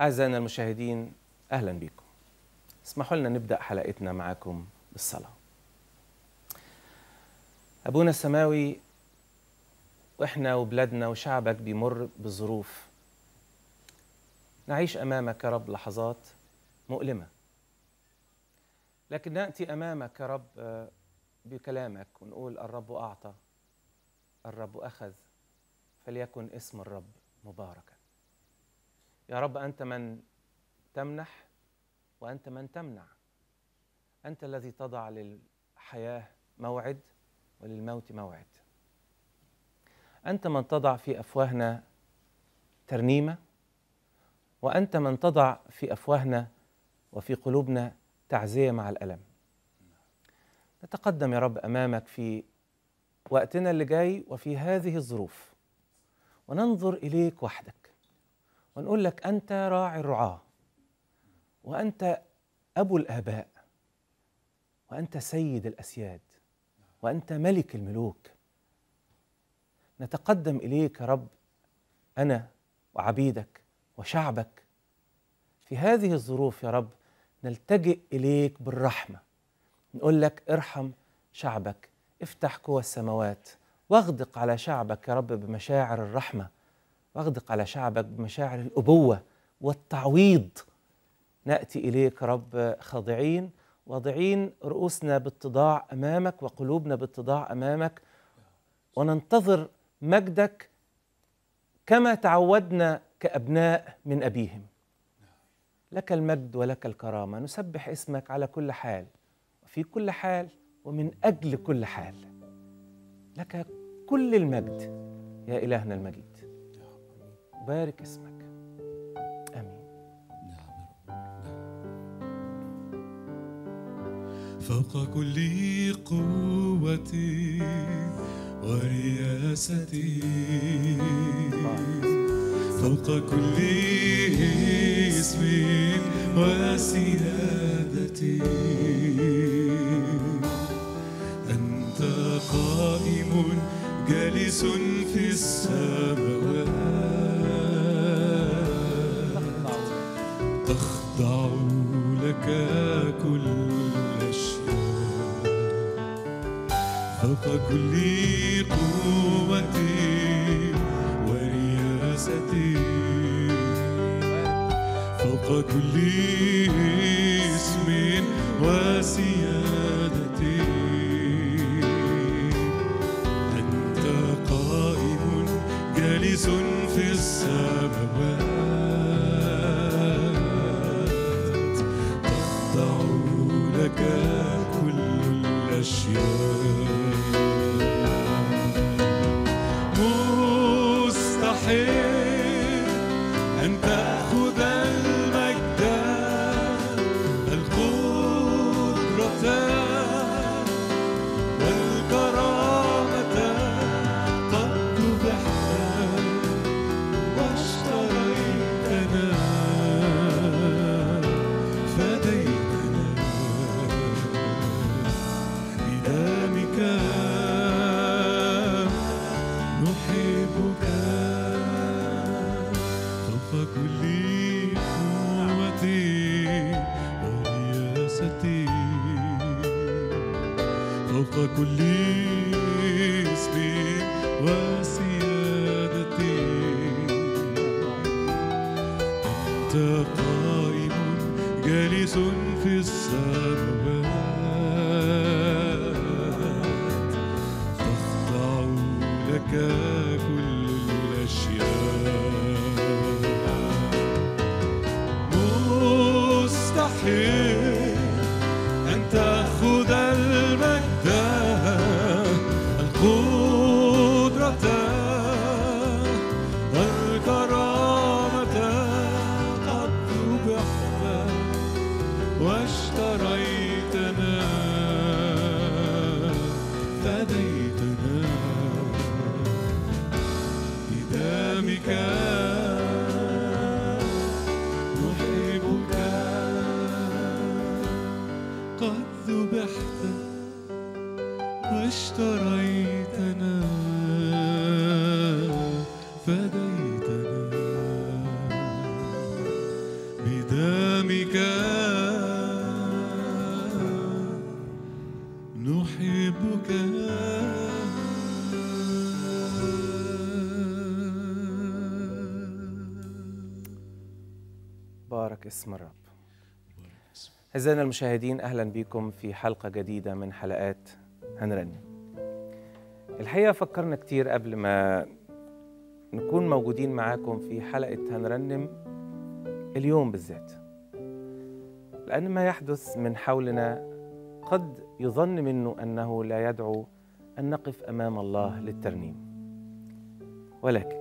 أعزائنا المشاهدين أهلا بكم اسمحوا لنا نبدأ حلقتنا معكم بالصلاة أبونا السماوي وإحنا وبلادنا وشعبك بيمر بظروف نعيش أمامك يا رب لحظات مؤلمة لكن نأتي أمامك يا رب آه، بكلامك ونقول الرب أعطى الرب أخذ فليكن اسم الرب مباركا يا رب أنت من تمنح وأنت من تمنع أنت الذي تضع للحياة موعد وللموت موعد أنت من تضع في أفواهنا ترنيمة وأنت من تضع في أفواهنا وفي قلوبنا تعزية مع الألم نتقدم يا رب أمامك في وقتنا اللي جاي وفي هذه الظروف وننظر إليك وحدك ونقول لك أنت راعي الرعاة وأنت أبو الآباء وأنت سيد الأسياد وأنت ملك الملوك نتقدم إليك يا رب أنا وعبيدك وشعبك في هذه الظروف يا رب نلتجئ إليك بالرحمة نقول لك ارحم شعبك افتح قوى السماوات واغدق على شعبك يا رب بمشاعر الرحمة واغدق على شعبك بمشاعر الأبوة والتعويض نأتي إليك يا رب خاضعين واضعين رؤوسنا باتضاع أمامك وقلوبنا باتضاع أمامك وننتظر مجدك كما تعودنا كأبناء من أبيهم لك المجد ولك الكرامة نسبح اسمك على كل حال وفي كل حال ومن أجل كل حال لك كل المجد يا إلهنا المجيد بارك اسمك آمين فوق كل قوة ورياسة فوق كل اسم وسيادة أنت قائم جالس في السماوات تخضع لك كل الأشياء فوق كل قوة ورياسة فوق كل اسم وسيادة أنت قائم جالس في السماوات تخضع لك كل الأشياء مستحيل أن تأخذ المجد القدرة والكرامة قد ذبحت واشتريتنا فديتنا بدمك نحبك فوق كل قوة ورياسة فوق كل اسم وسيادة أنت قائم جالس في السماوات تخضع لك كل الأشياء مستحيل أن تأخذ المجد القدرة والكرامة قد ذبحت واشتريتنا فديتنا بدمك نحبك قد ذبحت واشتريتنا فديتنا مبارك اسم الرب أعزائنا المشاهدين أهلا بكم في حلقة جديدة من حلقات هنرنم الحقيقة فكرنا كتير قبل ما نكون موجودين معاكم في حلقة هنرنم اليوم بالذات لأن ما يحدث من حولنا قد يظن منه أنه لا يدعو أن نقف أمام الله للترنيم ولكن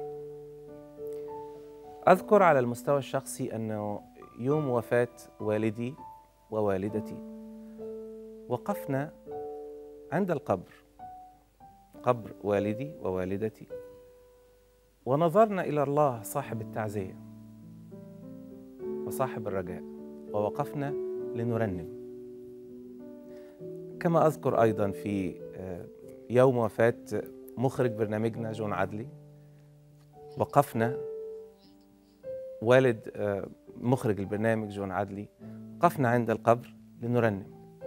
أذكر على المستوى الشخصي أنه يوم وفاة والدي ووالدتي وقفنا عند القبر قبر والدي ووالدتي ونظرنا إلى الله صاحب التعزية وصاحب الرجاء ووقفنا لنرنم كما أذكر أيضا في آه، يوم وفاة مخرج برنامجنا جون عدلي وقفنا والد آه، مخرج البرنامج جون عدلي وقفنا عند القبر لنرنم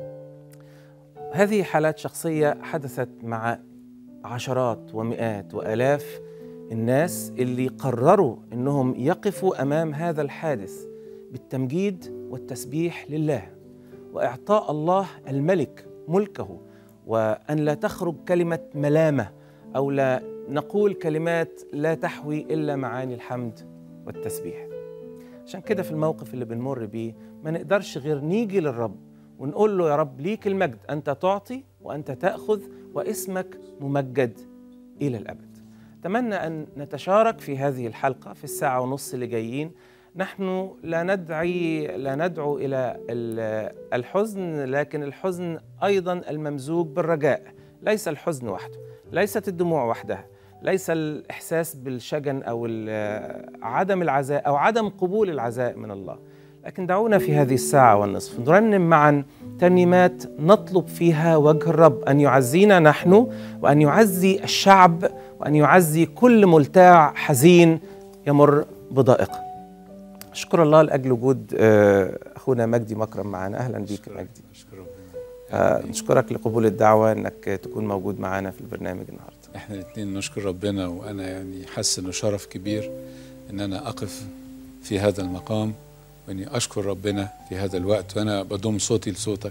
هذه حالات شخصية حدثت مع عشرات ومئات وآلاف الناس اللي قرروا أنهم يقفوا أمام هذا الحادث بالتمجيد والتسبيح لله وإعطاء الله الملك ملكه وأن لا تخرج كلمة ملامة أو لا نقول كلمات لا تحوي إلا معاني الحمد والتسبيح عشان كده في الموقف اللي بنمر بيه ما نقدرش غير نيجي للرب ونقول له يا رب ليك المجد أنت تعطي وأنت تأخذ واسمك ممجد إلى الأبد أتمنى أن نتشارك في هذه الحلقة في الساعة ونص اللي جايين نحن لا ندعي لا ندعو إلى ال- الحزن لكن الحزن أيضا الممزوج بالرجاء ليس الحزن وحده ليست الدموع وحدها ليس الإحساس بالشجن أو ال- عدم العزاء أو عدم قبول العزاء من الله لكن دعونا في هذه الساعة والنصف نرنم معا ترنيمات نطلب فيها وجه الرب أن يعزينا نحن وأن يعزي الشعب وأن يعزي كل ملتاع حزين يمر بضائقة أشكر الله لأجل وجود آه، أخونا مجدي مكرم معنا أهلا بيك يا مجدي اشكر ربنا آه، نشكرك لقبول الدعوة أنك تكون موجود معنا في البرنامج النهاردة احنا الاثنين نشكر ربنا وانا يعني حاسس انه شرف كبير ان انا اقف في هذا المقام واني اشكر ربنا في هذا الوقت وانا بضم صوتي لصوتك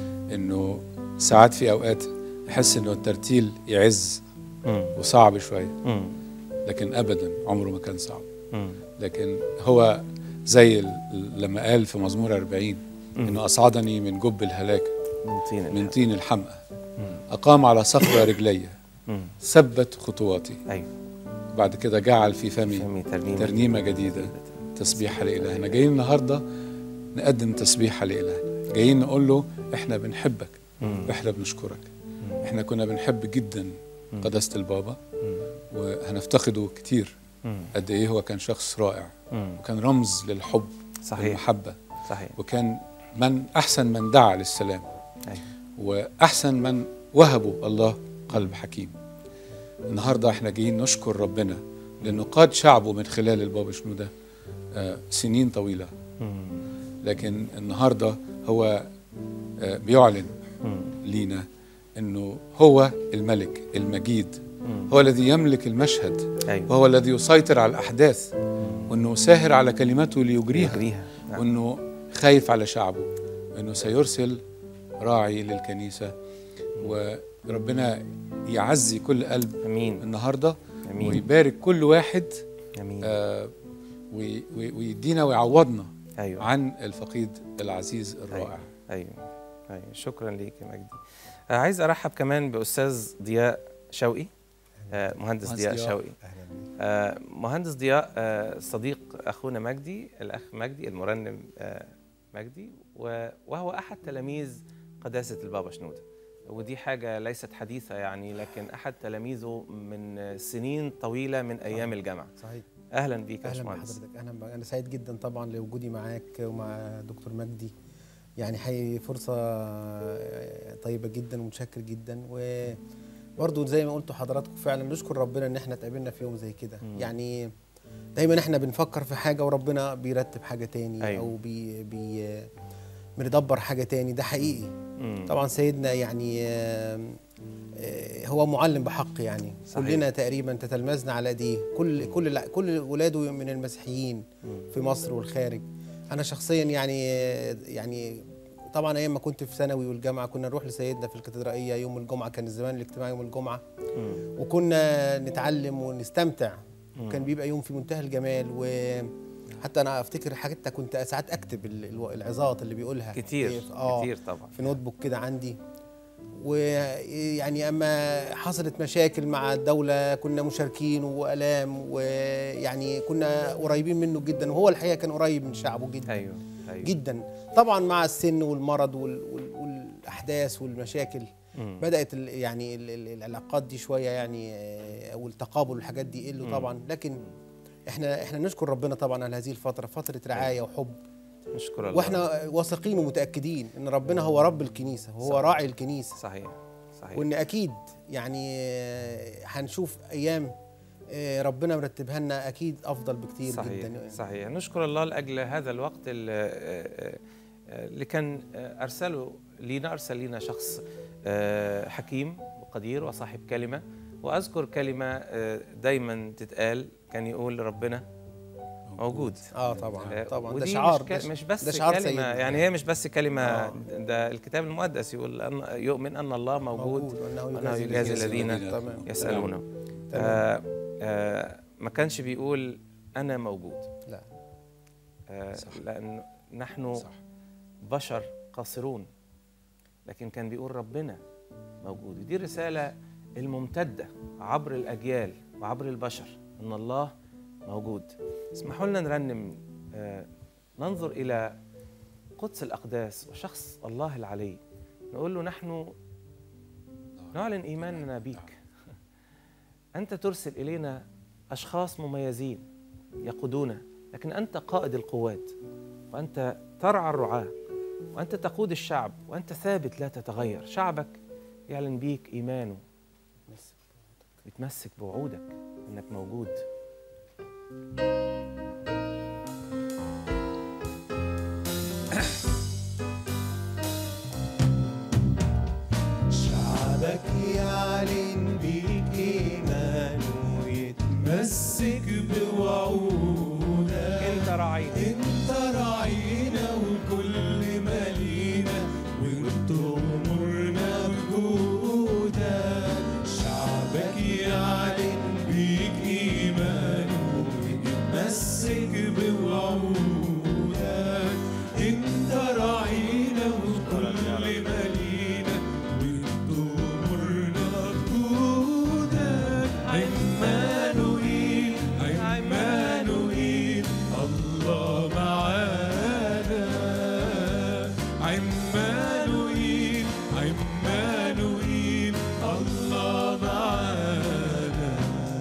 انه ساعات في اوقات احس انه الترتيل يعز مم. وصعب شويه مم. لكن ابدا عمره ما كان صعب مم. لكن هو زي ال- لما قال في مزمور 40 انه اصعدني من جب الهلاك من طين من الحب. طين الحمأة مم. اقام على صخرة رجلي مم. ثبت خطواتي أيوة بعد كده جعل في فمي فمي ترنيمة ترنيمة جديدة تسبيحة لإلهنا جايين النهاردة نقدم تسبيحة لإلهنا جايين نقول له إحنا بنحبك مم. وإحنا بنشكرك إحنا كنا بنحب جدا قداسة البابا مم. وهنفتقده كتير مم. قد إيه هو كان شخص رائع مم. وكان رمز للحب صحيح والمحبة صحيح وكان من أحسن من دعا للسلام أيوة. وأحسن من وهبوا الله قلب حكيم النهاردة احنا جايين نشكر ربنا لأنه قاد شعبه من خلال البابا شنودة آه، سنين طويلة مم. لكن النهاردة هو آه، بيعلن مم. لينا أنه هو الملك المجيد مم. هو الذي يملك المشهد أيوة وهو الذي يسيطر على الأحداث مم. وأنه ساهر على كلمته ليجريها يجريها نعم. وانه خايف على شعبه وانه سيرسل راعي للكنيسه وربنا يعزي كل قلب أمين النهارده أمين ويبارك كل واحد أمين آه وي- وي- ويدينا ويعوضنا أيوة عن الفقيد العزيز الرائع ايوه ايوه شكرا ليك يا مجدي آه، عايز ارحب كمان باستاذ ضياء شوقي آه، مهندس مهندس ضياء ضياء. شوقي آه، مهندس ضياء آه، صديق اخونا مجدي الاخ مجدي المرنم آه، مجدي و- وهو احد تلاميذ قداسه البابا شنوده ودي حاجه ليست حديثه يعني لكن احد تلاميذه من سنين طويله من ايام الجامعه صحيح اهلا بيك يا اهلا باشمهندس بحضرتك اهلا بك. انا سعيد جدا طبعا لوجودي معاك ومع دكتور مجدي يعني حقيقي فرصه طيبه جدا ومتشكر جدا وبرضه زي ما قلتوا حضراتكم فعلا نشكر ربنا ان احنا اتقابلنا في يوم زي كده مم. يعني دايما احنا بنفكر في حاجه وربنا بيرتب حاجه تاني أيوة. او بي بي بندبر حاجه تاني ده حقيقي مم. طبعا سيدنا يعني آم، آه، هو معلم بحق يعني صحيح. كلنا تقريبا تتلمذنا على ايديه كل كل الع- كل ولاده من المسيحيين مم. في مصر والخارج انا شخصيا يعني يعني طبعا ايام ما كنت في ثانوي والجامعه كنا نروح لسيدنا في الكاتدرائيه يوم الجمعه كان زمان الاجتماع يوم الجمعه وكنا نتعلم ونستمتع كان بيبقى يوم في منتهى الجمال وحتى انا افتكر حتى كنت ساعات اكتب ال- الو- العظات اللي بيقولها كتير في- آه كتير طبعا في نوت بوك كده عندي ويعني اما حصلت مشاكل مع الدوله كنا مشاركين والام ويعني كنا قريبين منه جدا وهو الحقيقه كان قريب من شعبه جدا ايوه ايوه جدا طبعا مع السن والمرض وال وال والاحداث والمشاكل مم. بدات ال يعني ال ال العلاقات دي شويه يعني آه، او التقابل والحاجات دي يقلوا مم. طبعا لكن احنا احنا نشكر ربنا طبعا على هذه الفتره فتره رعايه وحب نشكر الله واحنا واثقين ومتاكدين ان ربنا هو رب الكنيسه وهو صحيح. راعي الكنيسه صحيح صحيح وان اكيد يعني آه، هنشوف ايام آه، ربنا مرتبها لنا اكيد افضل بكتير صحيح جدا صحيح نشكر الله لاجل هذا الوقت اللي, اللي كان ارسله لينا ارسل لينا شخص آه، حكيم وقدير وصاحب كلمه واذكر كلمه آه، دايما تتقال كان يقول ربنا موجود اه طبعا آه، طبعا ده ودي شعار مش, ك... ده مش بس ده شعار كلمه سيدنا. يعني هي مش بس كلمه آه. ده الكتاب المقدس يقول أن يؤمن ان الله موجود, وانه وأنه يجازي, يجازي الذين الذين تمام يسالونه تمام. آه آه ما كانش بيقول انا موجود لا آه صح. لأن نحن صح بشر قاصرون لكن كان بيقول ربنا موجود ودي الرسالة الممتدة عبر الأجيال وعبر البشر أن الله موجود اسمحوا لنا نرنم آه ننظر إلى قدس الأقداس وشخص الله العلي نقول له نحن نعلن إيماننا بيك أنت ترسل إلينا أشخاص مميزين يقودونا لكن أنت قائد القوات وأنت ترعى الرعاة وأنت تقود الشعب وأنت ثابت لا تتغير شعبك يعلن بيك إيمانه يتمسك بوعودك أنك موجود شعبك يعلن بيك إيمانه يتمسك بوعودك أنت راعينا انت راعينا وكل مالينا وانت امورنا بجودك شعبك يعلن بيك ايمانه يتمسك بوعودك انت راعينا وكل مالينا وانت امورنا بجودك عمانوئيل عمانوئيل الله معانا عمانوئيل عمانوئيل الله معانا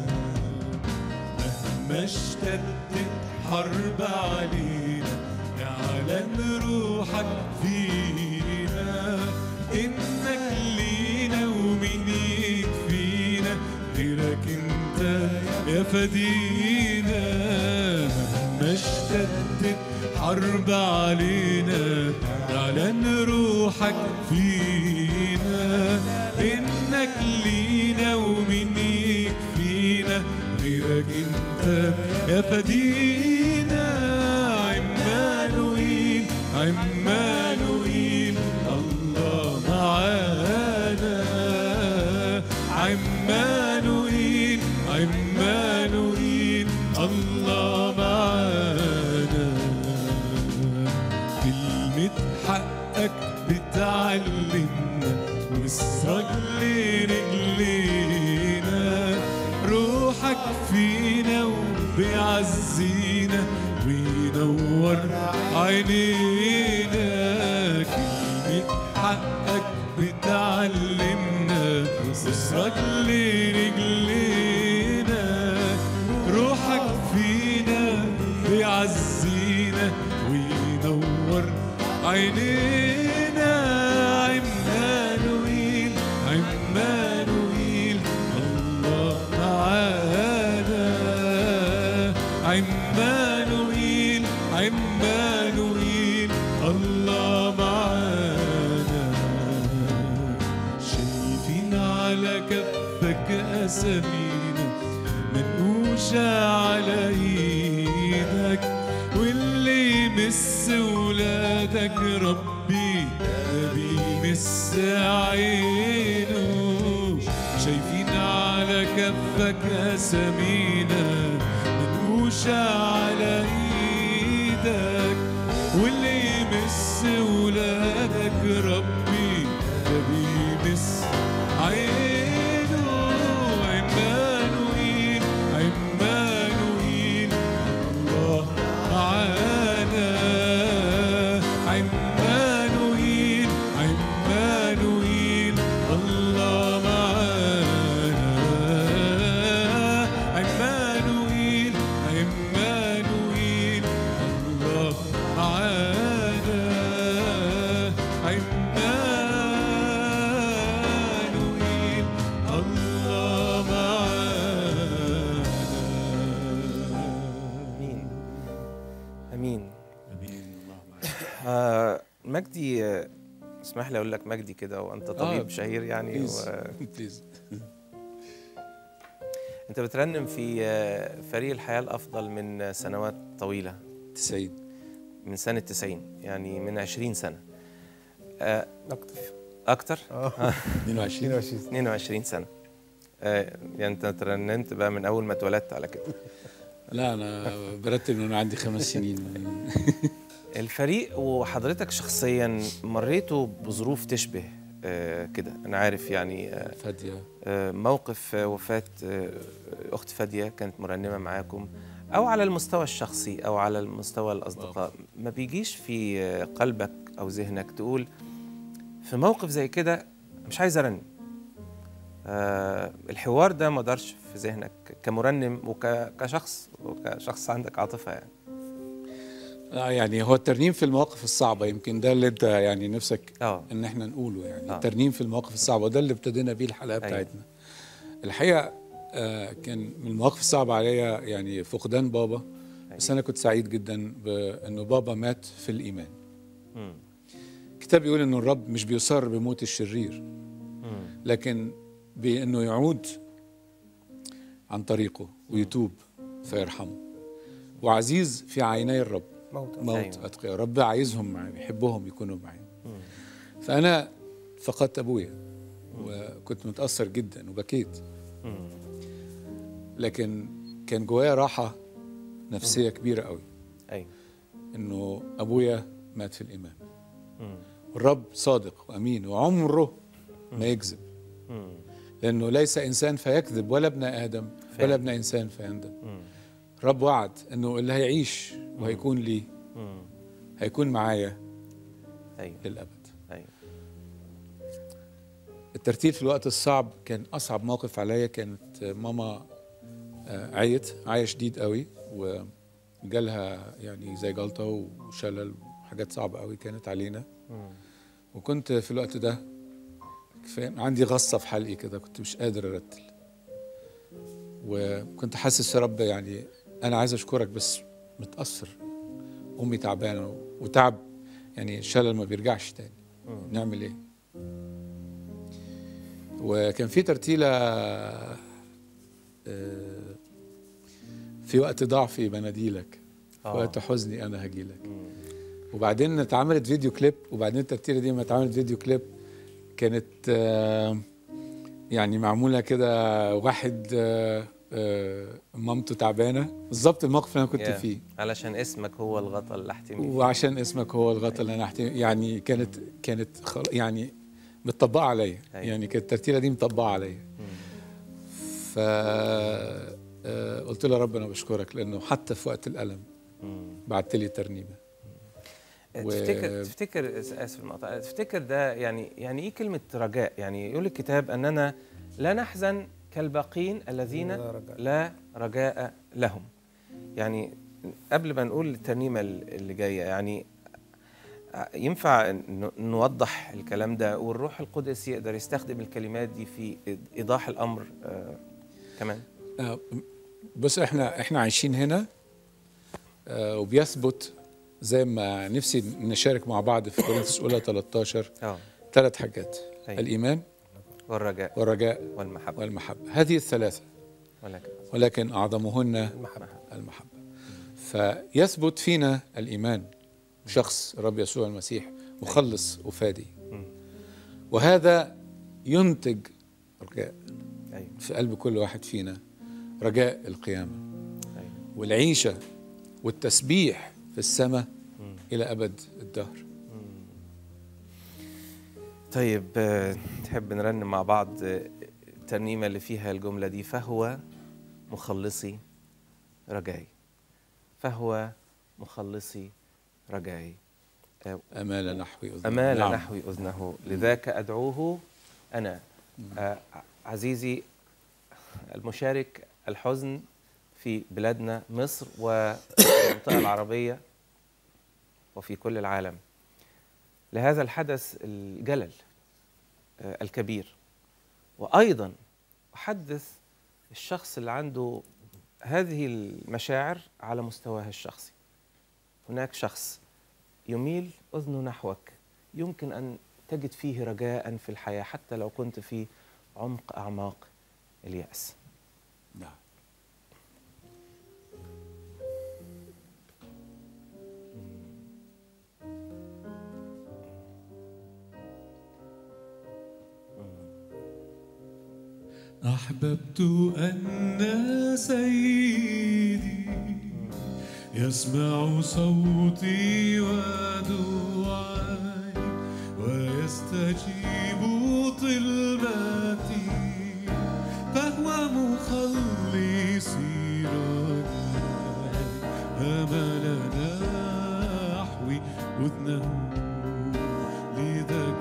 مهما اشتدت حرب علينا اعلن روحك فينا انك لينا ومين يكفينا غيرك انت يا فدينا مهما اشتدت حرب علينا اعلن روحك فينا انك لينا ومين يكفينا غيرك انت يا فدينا عمانوئيل عمانوئيل الله معانا عمانوئيل عمانوئيل الله معانا كلمة حقك بتعلمنا وسرك لرجلينا روحك فينا وبيعزينا وينور عينينا كلمة حقك بتعلمنا وسرك لرجلينا روحك فينا بيعزينا وينور عينينا عمانوئيل عمانوئيل الله معانا عمانوئيل عمانوئيل الله معانا شايفين على كفك أسامينا منقوشة على إيدك واللي يمس ولادك ربي بيمس عينه شايفين على كفك أسامينا منقوشة على إيدك واللي يمس ولادك ربي ده بيمس عينه عمانوئيل عمانوئيل الله معانا عمانوئيل عمانوئيل الله معانا عمانوئيل عمانوئيل الله معانا عمانوئيل الله معانا امين امين آه مجدي آه، اسمح لي اقول لك مجدي كده وانت طبيب آه، شهير يعني بليز و... بليز انت بترنم في آه، فريق الحياه الافضل من آه، سنوات طويله 90 من سنه 90 يعني من 20 سنه آه اكتر اكتر اه 22 22 22 سنه آه يعني انت ترنمت بقى من اول ما اتولدت على كده لا انا برتب ان انا عندي خمس سنين الفريق وحضرتك شخصيا مريتوا بظروف تشبه آه كده انا عارف يعني آه فاديه آه موقف آه وفاه آه اخت فاديه كانت مرنمه معاكم او على المستوى الشخصي او على المستوى الاصدقاء ما بيجيش في آه قلبك او ذهنك تقول في موقف زي كده مش عايز ارنم آه الحوار ده ما دارش في ذهنك كمرنم وكشخص وكشخص عندك عاطفه يعني لا يعني هو الترنيم في المواقف الصعبه يمكن ده اللي انت يعني نفسك اه ان احنا نقوله يعني آه. آه. الترنيم في المواقف الصعبه وده اللي ابتدينا بيه الحلقه أيوة. بتاعتنا الحقيقه آه كان من المواقف الصعبه عليا يعني فقدان بابا بس انا كنت سعيد جدا بانه بابا مات في الايمان مم. الكتاب بيقول انه الرب مش بيصر بموت الشرير مم. لكن بانه يعود عن طريقه ويتوب فيرحمه وعزيز في عيني الرب موت موت أيوة. أتقياء رب عايزهم معي بيحبهم يكونوا معي فأنا فقدت أبويا وكنت متأثر جدا وبكيت مم. لكن كان جوايا راحة نفسية كبيرة قوي ايوه إنه أبويا مات في الإيمان مم. والرب صادق وأمين وعمره ما يكذب مم. لأنه ليس إنسان فيكذب ولا ابن آدم فعلا. ولا ابن إنسان فيندم مم. رب وعد إنه اللي هيعيش وهيكون لي مم. هيكون معايا ايوه للأبد ايوه الترتيب في الوقت الصعب كان اصعب موقف عليا كانت ماما آه، عيت عيا شديد قوي وجالها يعني زي جلطه وشلل وحاجات صعبه قوي كانت علينا مم. وكنت في الوقت ده كفاية عندي غصه في حلقي كده كنت مش قادر ارتل وكنت حاسس يا رب يعني انا عايز اشكرك بس متاثر امي تعبانه وتعب يعني الشلل ما بيرجعش تاني مم. نعمل ايه وكان في ترتيله آه، في وقت ضعفي بناديلك في آه. وقت حزني انا هجيلك مم. وبعدين اتعملت فيديو كليب وبعدين الترتيله دي لما اتعملت فيديو كليب كانت آه، يعني معموله كده واحد آه، آه، مامته تعبانه بالظبط الموقف اللي انا كنت يا. فيه علشان اسمك هو الغطا اللي احتمي فيه. وعشان اسمك هو الغطا اللي انا احتم... يعني كانت كانت خل... يعني متطبقه عليا أيوة. يعني كانت الترتيله دي مطبقه عليا مم. ف آه، قلت له يا رب انا بشكرك لانه حتى في وقت الالم مم. بعت لي ترنيمه و- تفتكر تفتكر اسف المقطع تفتكر ده يعني يعني ايه كلمه رجاء يعني يقول الكتاب اننا لا نحزن كالباقين الذين لا رجاء. لا رجاء لهم يعني قبل ما نقول الترنيمه اللي جايه يعني ينفع ن- نوضح الكلام ده والروح القدس يقدر يستخدم الكلمات دي في ايضاح الامر آه كمان آه، بص احنا احنا عايشين هنا آه، وبيثبت زي ما نفسي نشارك مع بعض في كورنثوس اولى 13 اه ثلاث حاجات أيوة. الايمان والرجاء والرجاء والمحبه والمحبه هذه الثلاثه ولكن ولكن اعظمهن المحبة المحبه فيثبت فينا الايمان شخص الرب يسوع المسيح مخلص وفادي وهذا ينتج رجاء ايوه في قلب كل واحد فينا رجاء القيامة ايوه والعيشة والتسبيح في السماء إلى أبد الدهر طيب آه، تحب نرنم مع بعض آه، الترنيمة اللي فيها الجملة دي فهو مخلصي رجائي فهو مخلصي رجائي آه، أمال نحو أذن أمال نعم. نحو أذنه لذاك أدعوه أنا آه، عزيزي المشارك الحزن في بلادنا مصر والمنطقة العربية وفي كل العالم لهذا الحدث الجلل آه، الكبير وأيضا أحدث الشخص اللي عنده هذه المشاعر على مستواه الشخصي هناك شخص يميل أذنه نحوك يمكن أن تجد فيه رجاء في الحياة حتى لو كنت في عمق أعماق اليأس نعم أحببت أن سيدي يسمع صوتي ودعائي ويستجيب طلبتي فهو مخلصي رجائي أمل نحوي أذنه لذاك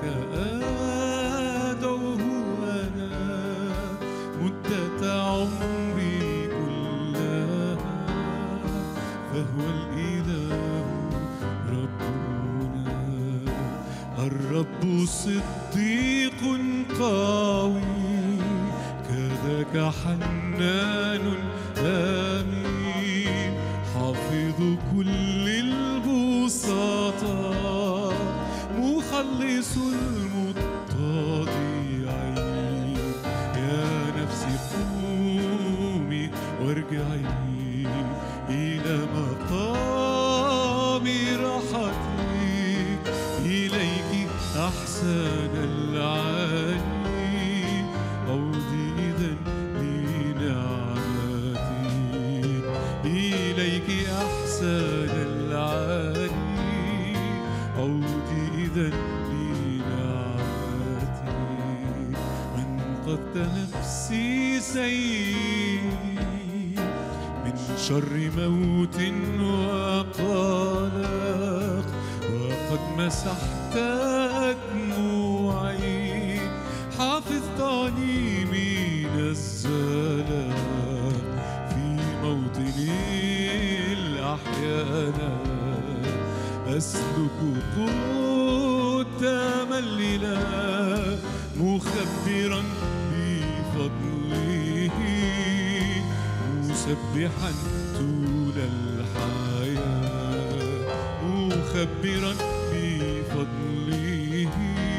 أدعوه أنا مدة عمري كلها فهو الإله ربنا الرب صديق قوي كذاك حنان آمين حافظ كل البسطاء مخلص المتضيعين يا نفسي قومي وارجعي إلى مقام راحتي إليك أحسن العالي عودي إذا لنعمتي إليك أحسن العالي عودي إذا لنعمتي من قد نفسي سيدي من شر موت وقلق وقد مسحت دموعي حافظتني من الزلل في موطن الأحياء أسلك قدام الإله مخبرا بفضله مسبحا طول الحياة مخبرا بفضله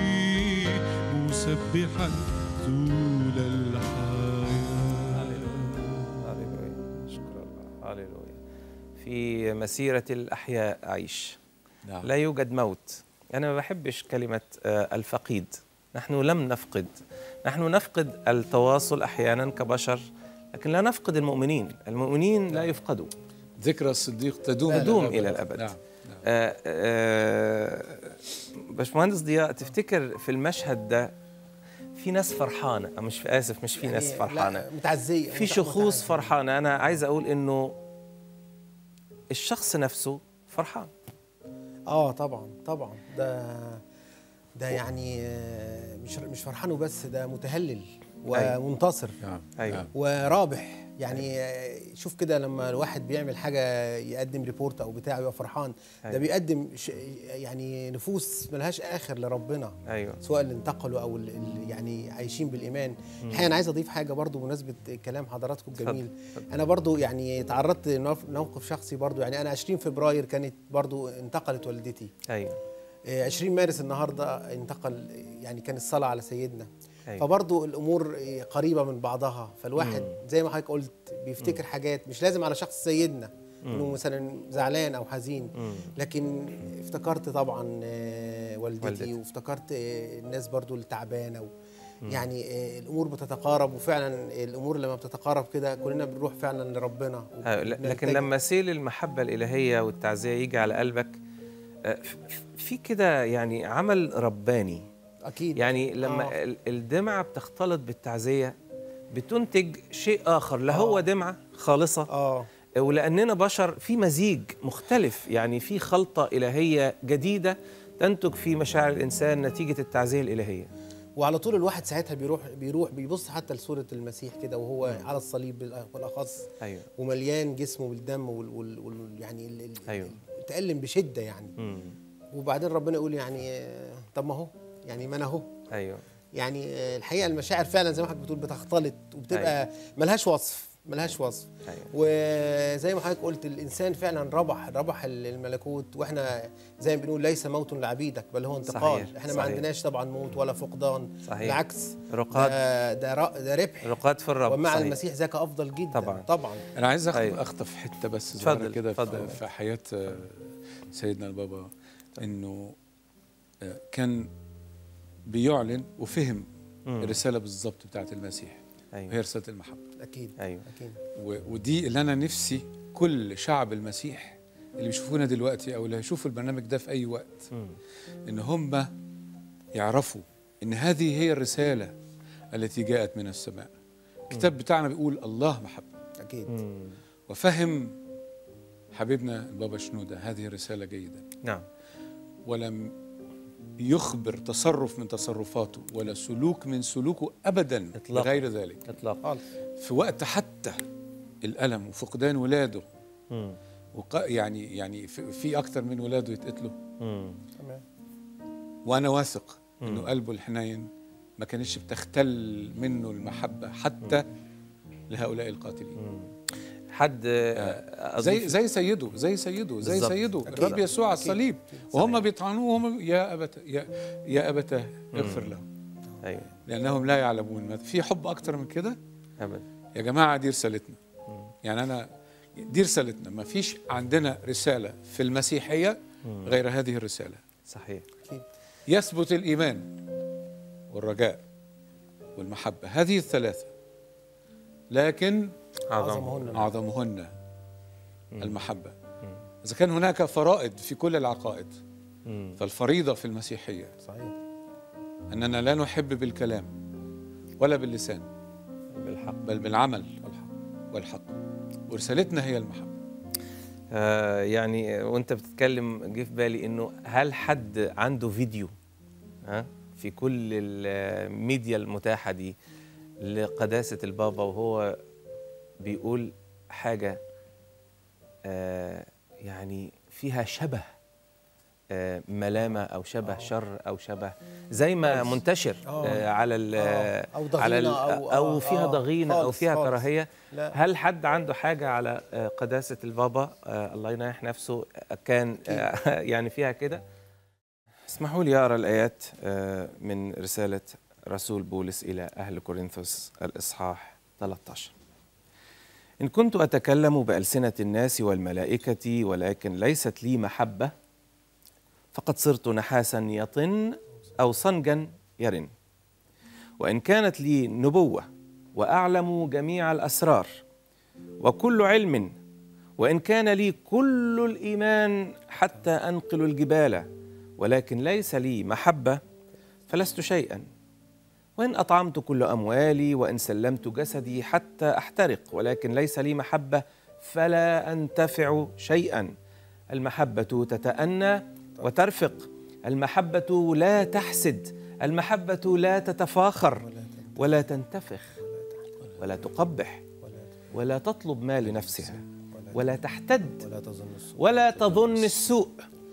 مسبحا طول الحياة هللويا شكرا الله هللويا في مسيرة الأحياء أعيش نعم لا يوجد موت أنا ما بحبش كلمة آه، الفقيد نحن لم نفقد نحن نفقد التواصل أحيانا كبشر لكن لا نفقد المؤمنين المؤمنين لا يفقدوا ذكرى الصديق تدوم تدوم إلى الأبد. نعم نعم آه، آه، باشمهندس ضياء تفتكر في المشهد ده في ناس فرحانة أو مش آسف مش في ناس يعني فرحانة لا، متعزيه في مت- شخوص متعزية. فرحانة أنا عايز أقول إنه الشخص نفسه فرحان اه طبعا طبعا ده ده يعني آه، مش مش فرحان وبس ده متهلل أيوة. ومنتصر نعم أيوة. نعم. ورابح يعني آه، شوف كده لما الواحد بيعمل حاجه يقدم ريبورت او بتاع يبقى فرحان ده أيوة. بيقدم ش- يعني نفوس ملهاش اخر لربنا أيوه سواء اللي انتقلوا او اللي يعني عايشين بالايمان الحقيقه انا عايز اضيف حاجه برضو بمناسبه كلام حضراتكم اتفضل، الجميل اتفضل. انا برضو يعني تعرضت لنوف- لموقف شخصي برضو يعني انا 20 فبراير كانت برضو انتقلت والدتي أيوه آه، 20 مارس النهارده انتقل يعني كان الصلاه على سيدنا أيوة. فبرضو الامور قريبه من بعضها فالواحد زي ما حضرتك قلت بيفتكر حاجات مش لازم على شخص سيدنا انه مثلا زعلان او حزين مم. لكن افتكرت طبعا آه، والدتي والدتك. وافتكرت آه، الناس برضو اللي تعبانه و... يعني آه، الامور بتتقارب وفعلا الامور لما بتتقارب كده كلنا بنروح فعلا لربنا أيوة، ل- لكن وبنلتجئ. لما سيل المحبة الإلهية والتعزية يجي على قلبك آه، ف- ف- في كده يعني عمل رباني اكيد يعني لما آه. ال- الدمعة بتختلط بالتعزية بتنتج شيء آخر لا هو دمعة خالصة اه ولأننا بشر في مزيج مختلف يعني في خلطة إلهية جديدة تنتج في مشاعر الإنسان نتيجة التعزية الإلهية وعلى طول الواحد ساعتها بيروح بيروح بيبص حتى لصوره المسيح كده وهو على الصليب بالأ- بالاخص أيوه ومليان جسمه بالدم وال, وال, وال يعني ال ال أيوه. تألم بشده يعني مم. وبعدين ربنا يقول يعني آه، طب ما هو يعني ما انا اهو أيوه يعني آه، الحقيقه المشاعر فعلا زي ما حضرتك بتقول بتختلط وبتبقى ملهاش وصف ملهاش وصف أيوه وزي ما حضرتك قلت الانسان فعلا ربح ربح الملكوت واحنا زي ما بنقول ليس موت لعبيدك بل هو انتقال صحيح، احنا ما صحيح. عندناش طبعا موت ولا فقدان صحيح. بالعكس رقاد ده ده, ر- ده ربح رقاد في الرب ومع صحيح. المسيح ذاك افضل جدا طبعاً. طبعا انا عايز اخطف أيوة. اخطف حته بس اتفضل، صغيره كده اتفضل. في- في حياه آه، سيدنا البابا انه آه، كان بيعلن وفهم مم. الرساله بالظبط بتاعت المسيح وهي أيوه رساله المحبه اكيد أيوه اكيد و- ودي اللي انا نفسي كل شعب المسيح اللي بيشوفونا دلوقتي او اللي هيشوفوا البرنامج ده في اي وقت مم. ان هم يعرفوا ان هذه هي الرساله التي جاءت من السماء الكتاب بتاعنا بيقول الله محبه اكيد مم. وفهم حبيبنا البابا شنودة هذه الرسالة جيدا نعم ولم يخبر تصرف من تصرفاته ولا سلوك من سلوكه أبدا إطلاقاً. غير ذلك إطلاق خالص في وقت حتى الألم وفقدان ولاده مم. وق... يعني يعني في, في أكتر من ولاده يتقتلوا مم. تمام وأنا واثق إنه مم. قلبه الحنين ما كانتش بتختل منه المحبة حتى لهؤلاء القاتلين مم. حد آه، زي أضيف- زي سيده زي سيده زي بالظبط. سيده أكيد. الرب يسوع على أكيد. الصليب وهم بيطعنوه وهم يا أبت يا, يا أبت اغفر لهم أيوه لأنهم لا يعلمون ما في حب أكتر من كده أبدا يا جماعة دي رسالتنا يعني أنا دي رسالتنا ما فيش عندنا رسالة في المسيحية غير هذه الرسالة صحيح اكيد يثبت الإيمان والرجاء والمحبة هذه الثلاثة لكن عظمهن أعظمهن المحبة إذا كان هناك فرائض في كل العقائد مم. فالفريضة في المسيحية صحيح أننا لا نحب بالكلام ولا باللسان بالحق بل بالعمل والحق ورسالتنا هي المحبة آه يعني وانت بتتكلم جه في بالي انه هل حد عنده فيديو ها في كل الميديا المتاحه دي لقداسه البابا وهو بيقول حاجه آه يعني فيها شبه آه ملامه او شبه شر او شبه زي ما منتشر آه. آه على ال آه. أو ضغينة على ال أو- او آه، فيها آه. ضغينه او خالص، فيها خالص. كراهيه لا هل حد عنده حاجة على آه، قداسة البابا آه، الله يناح نفسه آه، كان آه، يعني فيها كده اسمحوا لي أقرأ الآيات آه، من رسالة رسول بولس إلى أهل كورنثوس الإصحاح 13 إن كنت أتكلم بألسنة الناس والملائكة ولكن ليست لي محبة فقد صرت نحاسا يطن أو صنجا يرن وإن كانت لي نبوة وأعلم جميع الأسرار وكل علم وإن كان لي كل الإيمان حتى أنقل الجبال ولكن ليس لي محبة فلست شيئا وإن أطعمت كل أموالي وإن سلمت جسدي حتى أحترق ولكن ليس لي محبة فلا أنتفع شيئا المحبة تتأنى وترفق المحبة لا تحسد المحبة لا تتفاخر ولا تنتفخ ولا تقبح ولا تطلب ما لنفسها ولا تحتد ولا تظن السوء ولا تظن السوء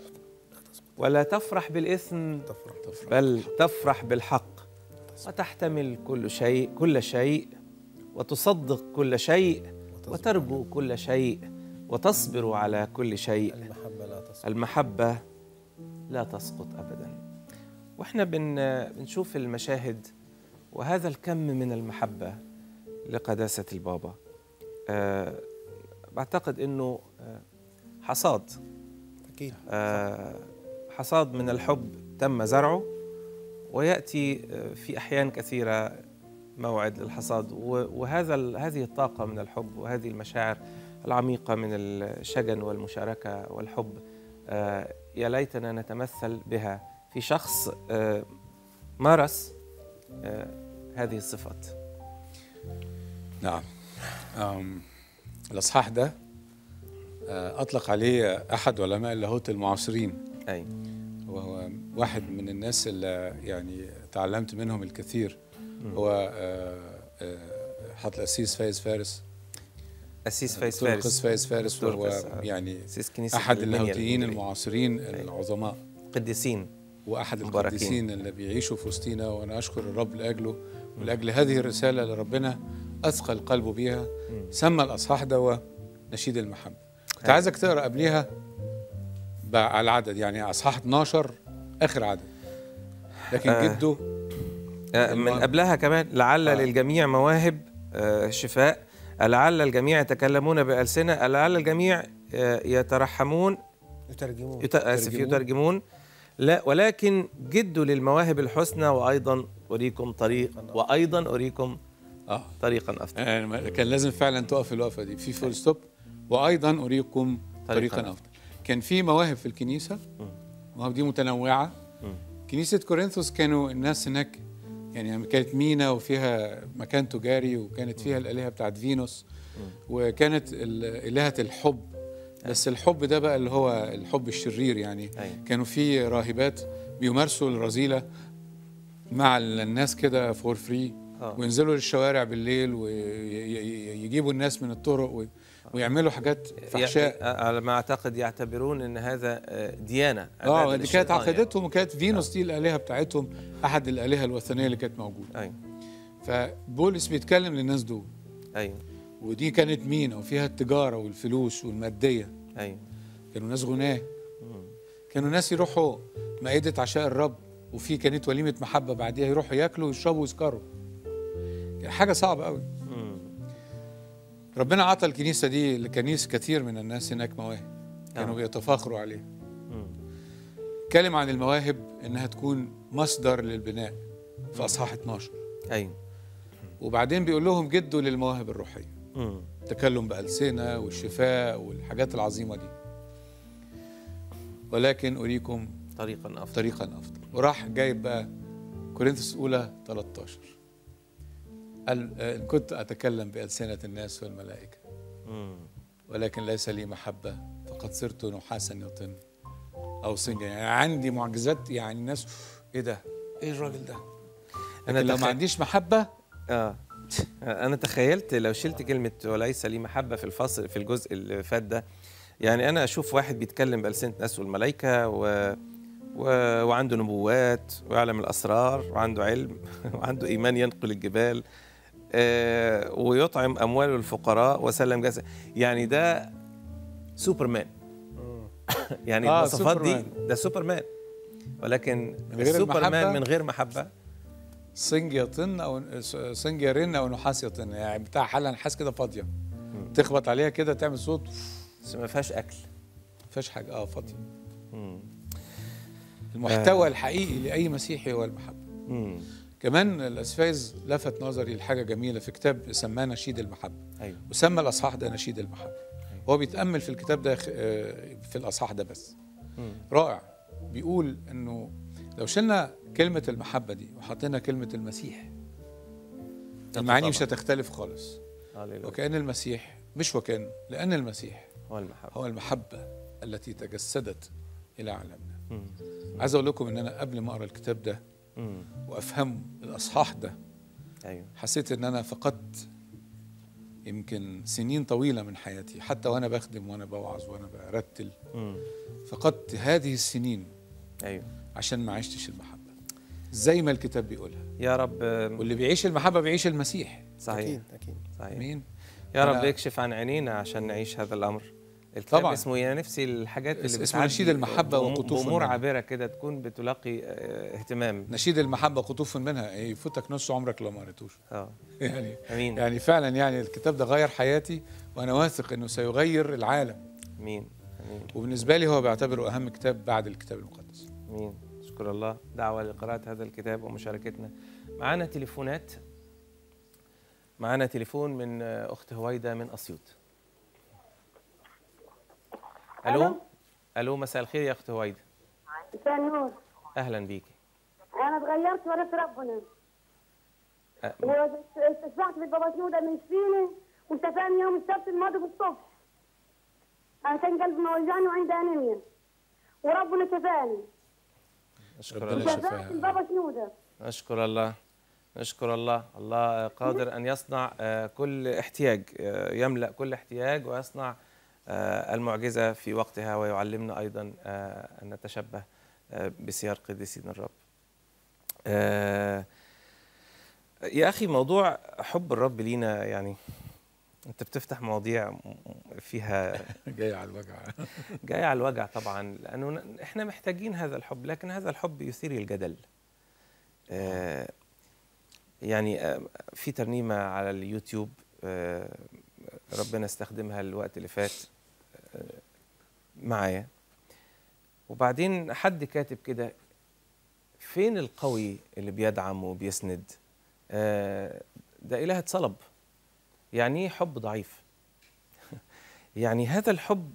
ولا تفرح بالإثم تفرح بل تفرح بالحق وتحتمل كل شيء كل شيء وتصدق كل شيء وترجو كل شيء وتصبر على كل شيء المحبة لا تصل المحبة لا تسقط أبدا وإحنا بن بنشوف المشاهد وهذا الكم من المحبة لقداسة البابا آه، بعتقد انه آه، حصاد اكيد آه، حصاد من الحب تم زرعه وياتي آه، في احيان كثيره موعد للحصاد و- وهذا ال- هذه الطاقه من الحب وهذه المشاعر العميقه من الشجن والمشاركه والحب آه، يا ليتنا نتمثل بها في شخص آه، مارس آه، هذه الصفات نعم أم، الأصحاح ده آه، أطلق عليه أحد علماء اللاهوت المعاصرين اي وهو واحد من الناس اللي يعني تعلمت منهم الكثير هو آه، آه، حضرة الأسيس فايز فارس أسيس فايز دكتور فارس قس فايز فارس دكتور وهو قس، آه، يعني أسيس كنيسة أحد المنيا اللاهوتيين الإنجيلية. المعاصرين العظماء قديسين واحد مباركين. القديسين اللي بيعيشوا في وسطينا وانا اشكر الرب لاجله ولاجل هذه الرساله اللي ربنا اثقل قلبه بيها سمى الاصحاح ده نشيد المحبه كنت أيوة. عايزك تقرا قبليها بقى على العدد يعني اصحاح 12 اخر عدد لكن آه. جده آه، من المهم. قبلها كمان لعل آه. للجميع مواهب آه، شفاء لعل الجميع يتكلمون بألسنة لعل الجميع آه، يترحمون يترجمون يت... آسف يترجمون. يترجمون لا ولكن جدوا للمواهب الحسنى وأيضا أريكم طريق وأيضا أريكم اه طريقا أفضل يعني كان لازم فعلا تقف الوقفه دي في فول ستوب وايضا اريكم طريقاً طريقا افضل كان في مواهب في الكنيسه المواهب دي متنوعه كنيسه كورنثوس كانوا الناس هناك يعني كانت مينا وفيها مكان تجاري وكانت فيها الالهه بتاعت فينوس وكانت ال- الهه الحب بس الحب ده بقى اللي هو الحب الشرير يعني أيوة. كانوا في راهبات بيمارسوا الرذيله مع الناس كده فور فري آه. وينزلوا للشوارع بالليل ويجيبوا الناس من الطرق وي- ويعملوا حاجات فحشاء ي- على ما أعتقد يعتبرون أن هذا آه، ديانة اه عبادة دي كانت للشيطان عقيدتهم وكانت فينوس دي الالهه بتاعتهم احد الالهه الوثنيه اللي كانت موجوده يعني. فبولس بيتكلم للناس دول أيوه أيوه ودي كانت مينا وفيها التجاره والفلوس والماديه أيوه كانوا ناس غناه كانوا ناس يروحوا مائده عشاء الرب وفي كانت وليمه محبه بعديها يروحوا ياكلوا ويشربوا ويسكروا كان حاجه صعبه قوي مم. ربنا عطى الكنيسه دي لكنيس كثير من الناس هناك مواهب كانوا آه. بيتفاخروا عليها مم. اتكلم عن المواهب انها تكون مصدر للبناء في اصحاح 12 أيوه وبعدين بيقول لهم جدوا للمواهب الروحيه مم. التكلم بألسنة والشفاء والحاجات العظيمة دي ولكن أريكم طريقا أفضل طريقا أفضل وراح جايب بقى كورنثوس الأولى 13 قال آه، إن كنت أتكلم بألسنة الناس والملائكة مم. ولكن ليس لي محبة فقد صرت نحاسا يطن أو سنجا يعني عندي معجزات يعني الناس إيه ده؟ إيه الراجل ده؟ أنا لكن لو تخ- ما عنديش محبة اه انا تخيلت لو شلت كلمه وليس لي محبه في الفصل في الجزء اللي فات ده يعني انا اشوف واحد بيتكلم بألسنة ناس والملائكه و... و... وعنده نبوات ويعلم الاسرار وعنده علم وعنده ايمان ينقل الجبال آه ويطعم اموال الفقراء وسلم جسد يعني ده سوبرمان يعني آه، المواصفات دي سوبرمان. ده سوبرمان ولكن من غير السوبرمان المحبة؟ من غير محبه سنج يطن او سنج يرن او نحاس يطن يعني بتاع حله نحاس كده فاضيه تخبط عليها كده تعمل صوت بس ما فيهاش اكل ما فيهاش حاجه اه فاضيه مم. المحتوى الحقيقي لاي مسيحي هو المحبه مم. كمان الاسفايز لفت نظري لحاجه جميله في كتاب سماه نشيد المحبه ايوه وسمى الاصحاح ده نشيد المحبه هو بيتامل في الكتاب ده آه، في الاصحاح ده بس مم. رائع بيقول انه لو شلنا كلمه المحبه دي وحطينا كلمه المسيح المعاني مش طبعاً. هتختلف خالص هللويا. وكأن المسيح مش وكأن لأن المسيح هو المحبة هو المحبة التي تجسدت إلى عالمنا مم. عايز أقول لكم إن أنا قبل ما أقرأ الكتاب ده مم. وأفهم الأصحاح ده ايوه حسيت إن أنا فقدت يمكن سنين طويلة من حياتي حتى وأنا بخدم وأنا بوعظ وأنا برتل مم. فقدت هذه السنين ايوه عشان ما عشتش المحبة زي ما الكتاب بيقولها يا رب واللي بيعيش المحبة بيعيش المسيح صحيح اكيد اكيد صحيح مين؟ يا رب أنا- يكشف عن عينينا عشان نعيش هذا الامر الكتاب طبعاً. اسمه يا نفسي الحاجات اللي اسمه بتعدي نشيد المحبة بأم- وقطوف بامور النار. عابره كده تكون بتلاقي آه، اهتمام نشيد المحبة قطوف منها إيه، يفوتك نص عمرك لو ما قريتوش اه يعني امين يعني فعلا يعني الكتاب ده غير حياتي وانا واثق انه سيغير العالم امين امين وبالنسبه لي هو بيعتبره اهم كتاب بعد الكتاب المقدس امين شكر الله دعوه لقراءه هذا الكتاب ومشاركتنا معانا تليفونات معانا تليفون من آه، اخت هويده من اسيوط الو ألو. الو مساء الخير يا اخت هويده مساء النور اهلا بيكي انا اتغيرت ورث ربنا أه، واستشفعت بالبابا شنودة من فيني وشفاني يوم السبت الماضي بالصبح انا كان قلبي موجعني وعندي انيميا وربنا شفاني اشكر ربنا الله يشفيك. شفاني البابا شنودة نشكر الله نشكر الله الله قادر أن يصنع آه، كل احتياج آه، يملأ كل احتياج ويصنع آه، المعجزة في وقتها ويعلمنا أيضا آه، أن نتشبه آه، بسير قديسين الرب آه، يا أخي موضوع حب الرب لينا يعني أنت بتفتح مواضيع م- فيها جاي على الوجع جاي على الوجع طبعا لانه ن- احنا محتاجين هذا الحب لكن هذا الحب يثير الجدل آه يعني آه في ترنيمه على اليوتيوب آه ربنا استخدمها الوقت اللي فات آه معايا وبعدين حد كاتب كده فين القوي اللي بيدعم وبيسند آه ده إله اتصلب يعني ايه حب ضعيف يعني هذا الحب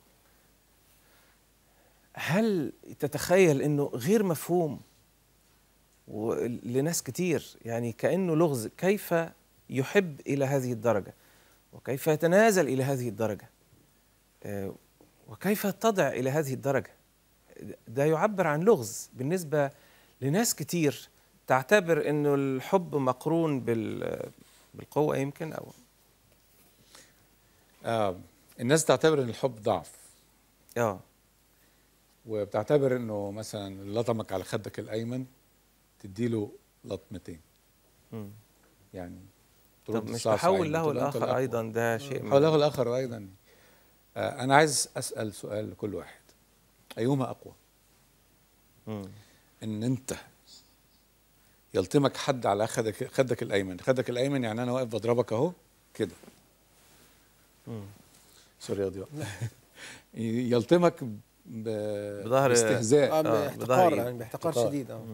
هل تتخيل انه غير مفهوم و- لناس كتير يعني كانه لغز كيف يحب الى هذه الدرجه وكيف يتنازل الى هذه الدرجه آه، وكيف يتضع الى هذه الدرجه ده يعبر عن لغز بالنسبه لناس كتير تعتبر انه الحب مقرون بال بالقوه يمكن او آه الناس تعتبر ان الحب ضعف اه وبتعتبر انه مثلا لطمك على خدك الايمن تديله لطمتين مم. يعني طب ترد مش الصعصعين، تحول له تبقى أنت الاخر الأقوى. ايضا ده شيء حول له الاخر ايضا آه انا عايز اسال سؤال لكل واحد ايهما اقوى مم. ان انت يلطمك حد على خدك خدك الايمن خدك الايمن يعني انا واقف بضربك اهو كده مم. سوري يا ضياء يلطمك ب... بظهر- باستهزاء آه آه، باحتقار بظهري. يعني باحتقار احتقار. شديد اه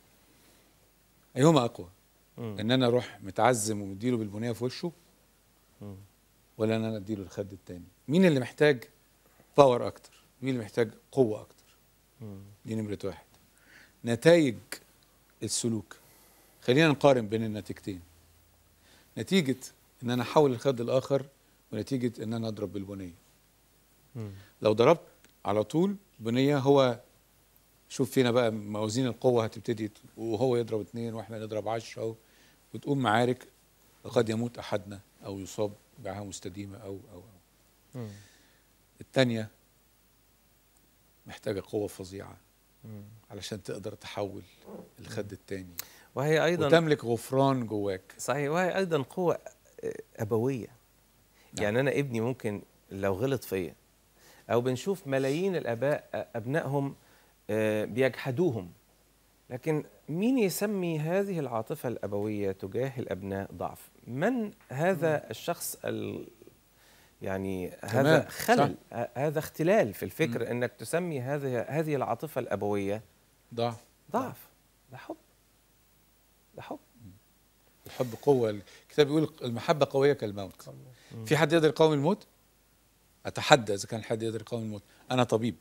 ايهما اقوى مم. ان انا اروح متعزم ومديله بالبنيه في وشه مم. ولا ان انا اديله الخد التاني مين اللي محتاج باور اكتر مين اللي محتاج قوه اكتر مم. دي نمره واحد نتائج السلوك خلينا نقارن بين النتيجتين نتيجه ان انا احول الخد الاخر ونتيجه ان انا اضرب بالبنيه مم. لو ضربت على طول بنيه هو شوف فينا بقى موازين القوة هتبتدي ت- وهو يضرب اتنين واحنا نضرب عشرة و- وتقوم معارك وقد يموت أحدنا أو يصاب بعاهة مستديمة أو أو أو مم. التانية محتاجة قوة فظيعة مم. علشان تقدر تحول الخد التاني وهي ايضا وتملك غفران جواك صحيح وهي ايضا قوه آه، ابويه نعم. يعني انا ابني ممكن لو غلط فيا او بنشوف ملايين الاباء آه، ابنائهم آه، بيجحدوهم لكن مين يسمي هذه العاطفه الابويه تجاه الابناء ضعف من هذا الشخص ال يعني هذا تمام، خلل ه- هذا اختلال في الفكر انك تسمي هذه هذه العاطفه الابويه ضعف ضعف ده حب ده حب الحب قوة الكتاب بيقول المحبة قوية كالموت في حد يقدر يقاوم الموت؟ أتحدى إذا كان حد يقدر يقاوم الموت أنا طبيب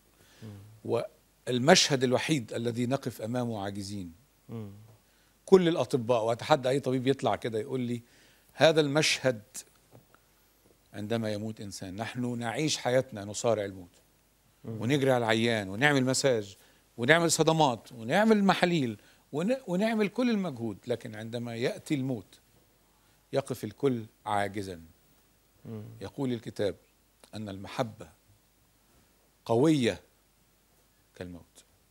والمشهد الوحيد الذي نقف أمامه عاجزين مم. كل الأطباء وأتحدى أي طبيب يطلع كده يقول لي هذا المشهد عندما يموت إنسان نحن نعيش حياتنا نصارع الموت ونجري على العيان ونعمل مساج ونعمل صدمات ونعمل محاليل ون- ونعمل كل المجهود لكن عندما يأتي الموت يقف الكل عاجزا مم. يقول الكتاب أن المحبة قوية كالموت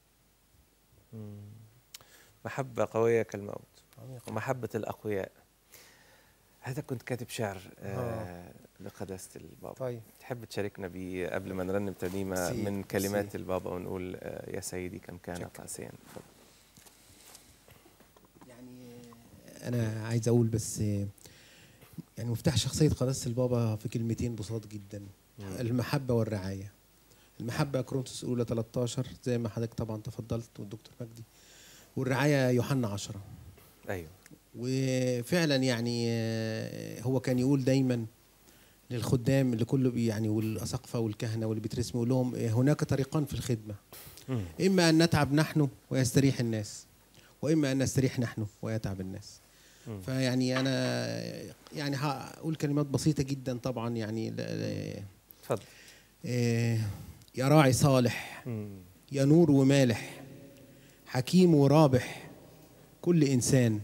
محبة قوية كالموت ومحبة الأقوياء هذا كنت كاتب شعر آه لقداسة البابا طيب تحب تشاركنا بيه قبل ما نرنم ترنيمة ميرسي، من كلمات ميرسي. البابا ونقول آه يا سيدي كم كان قاسيا اتفضل. يعني انا عايز اقول بس يعني مفتاح شخصية قداسة البابا في كلمتين بساط جدا المحبة والرعاية المحبة كورنثوس الأولى 13 زي ما حضرتك طبعا تفضلت والدكتور مجدي والرعاية يوحنا 10 ايوه وفعلا يعني آه، هو كان يقول دايما للخدام اللي كله بي- يعني والاساقفه والكهنه واللي بيترسموا يقول لهم آه، هناك طريقان في الخدمه مم. اما ان نتعب نحن ويستريح الناس واما ان نستريح نحن ويتعب الناس مم. فيعني انا يعني هقول كلمات بسيطه جدا طبعا يعني ل- ل- اتفضل آه، يا راعي صالح مم. يا نور ومالح حكيم ورابح كل انسان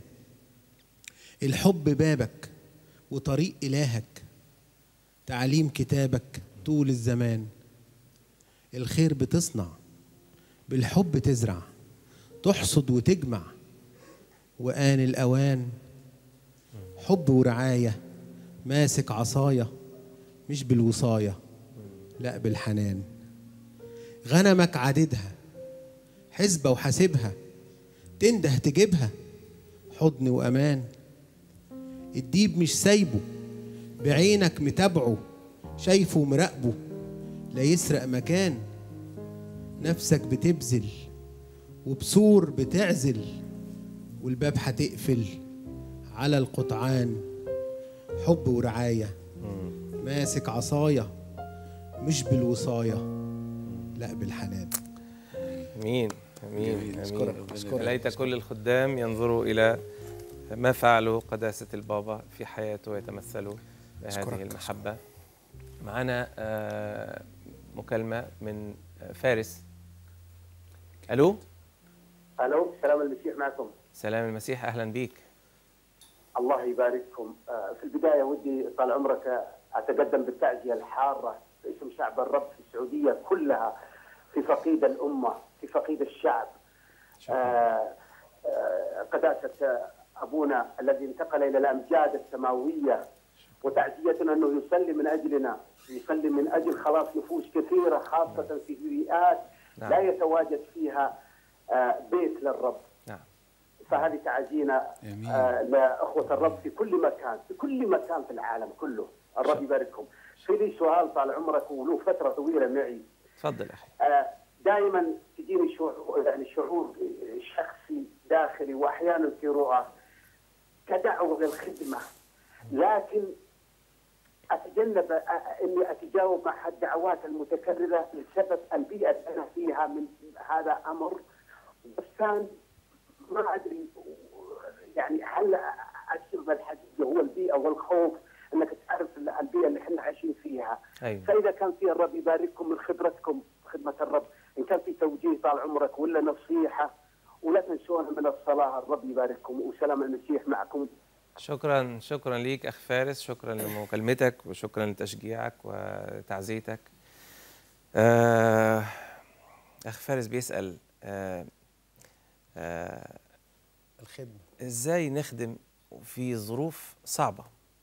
الحب بابك وطريق الهك تعليم كتابك طول الزمان الخير بتصنع بالحب تزرع تحصد وتجمع وآن الأوان حب ورعاية ماسك عصاية مش بالوصاية لا بالحنان غنمك عددها حسبة وحاسبها تنده تجيبها حضن وأمان الديب مش سايبه بعينك متابعه شايفه ومراقبه لا يسرق مكان نفسك بتبذل وبسور بتعزل والباب هتقفل على القطعان حب ورعاية ماسك عصاية مش بالوصاية لا بالحنان امين امين جميل. امين أشكرك. أشكرك. ليت كل الخدام ينظروا الى ما فعله قداسه البابا في حياته ويتمثلوا أشكرك. بهذه المحبه معنا آه، مكالمه من آه، فارس الو الو سلام المسيح معكم سلام المسيح اهلا بيك الله يبارككم آه، في البدايه ودي طال عمرك آه، اتقدم بالتعزيه الحاره باسم شعب الرب في السعوديه كلها في فقيد الامه في فقيد الشعب آه، آه، قداسه آه، ابونا الذي انتقل الى الامجاد السماويه وتعزيتنا انه يصلي من اجلنا يصلي من اجل خلاص نفوس كثيره خاصه في بيئات نعم. لا يتواجد فيها آه، بيت للرب نعم فهذه تعازينا آمين. آه لاخوه الرب في كل مكان في كل مكان في العالم كله الرب يبارككم في لي سؤال طال عمرك وله فتره طويله معي تفضل اخي آه دائما تجيني شعور يعني شعور شخصي داخلي واحيانا في رؤى كدعوه للخدمه لكن اتجنب آه، اني اتجاوب مع الدعوات المتكرره لسبب البيئه اللي انا فيها من هذا امر والثاني ما ادري يعني هل السبب الحقيقي هو البيئه والخوف انك تعرف البيئه اللي احنا عايشين فيها ايوه فاذا كان في الرب يبارككم من خبرتكم في خدمه الرب ان كان في توجيه طال عمرك ولا نصيحه ولا تنسونا من الصلاه الرب يبارككم وسلام المسيح معكم شكرا شكرا ليك اخ فارس شكرا لمكالمتك وشكرا لتشجيعك وتعزيتك آه اخ فارس بيسال آه آه الخدمة ازاي نخدم في ظروف صعبه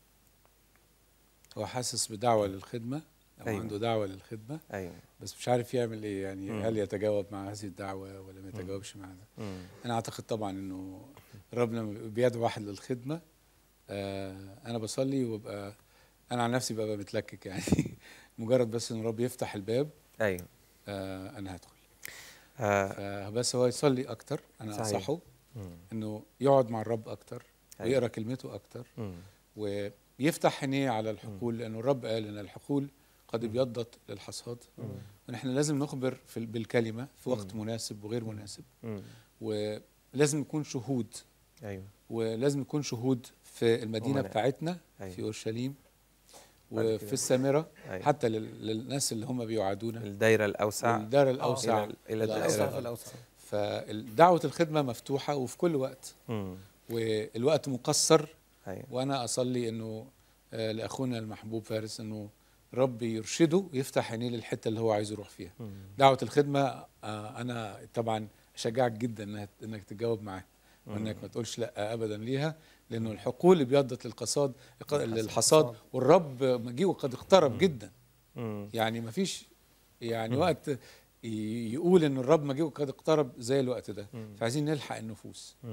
هو حاسس بدعوه للخدمه او أيوة. عنده دعوه للخدمه ايوه بس مش عارف يعمل ايه يعني مم. هل يتجاوب مع هذه الدعوه ولا ما يتجاوبش مع ده مم. انا اعتقد طبعا انه ربنا لما بيدعو واحد للخدمه آه انا بصلي وببقى انا عن نفسي ببقى متلكك يعني مجرد بس ان رب يفتح الباب ايوه آه انا هدخل آه فبس هو يصلي اكتر انا صحيح. انصحه مم. انه يقعد مع الرب اكتر أيوة. ويقرا كلمته اكتر مم. ويفتح عينيه على الحقول لانه الرب قال ان الحقول قد ابيضت للحصاد ونحن لازم نخبر في ال- بالكلمه في وقت مناسب وغير مناسب مم. ولازم نكون شهود ايوه ولازم نكون شهود في المدينه أمناء. بتاعتنا أيوة. في اورشليم بعد كده. وفي السامره أيوة. حتى لل- للناس اللي هم بيوعدونا الدايره الاوسع والدار الاوسع الى الى الأوسع. الدائره الأوسع الأوسع فدعوه الخدمه مفتوحه وفي كل وقت مم. والوقت مقصر ايوه وانا اصلي انه آه، لاخونا المحبوب فارس انه رب يرشده ويفتح عينيه للحته اللي هو عايز يروح فيها مم. دعوه الخدمه آه، انا طبعا اشجعك جدا انك انك تجاوب معاه وانك ما تقولش لا ابدا ليها لانه الحقول ابيضت للقصاد للحصاد والرب مجيئه قد اقترب جدا مم. يعني ما فيش يعني وقت ي- يقول ان الرب مجيئه قد اقترب زي الوقت ده فعايزين نلحق النفوس مم.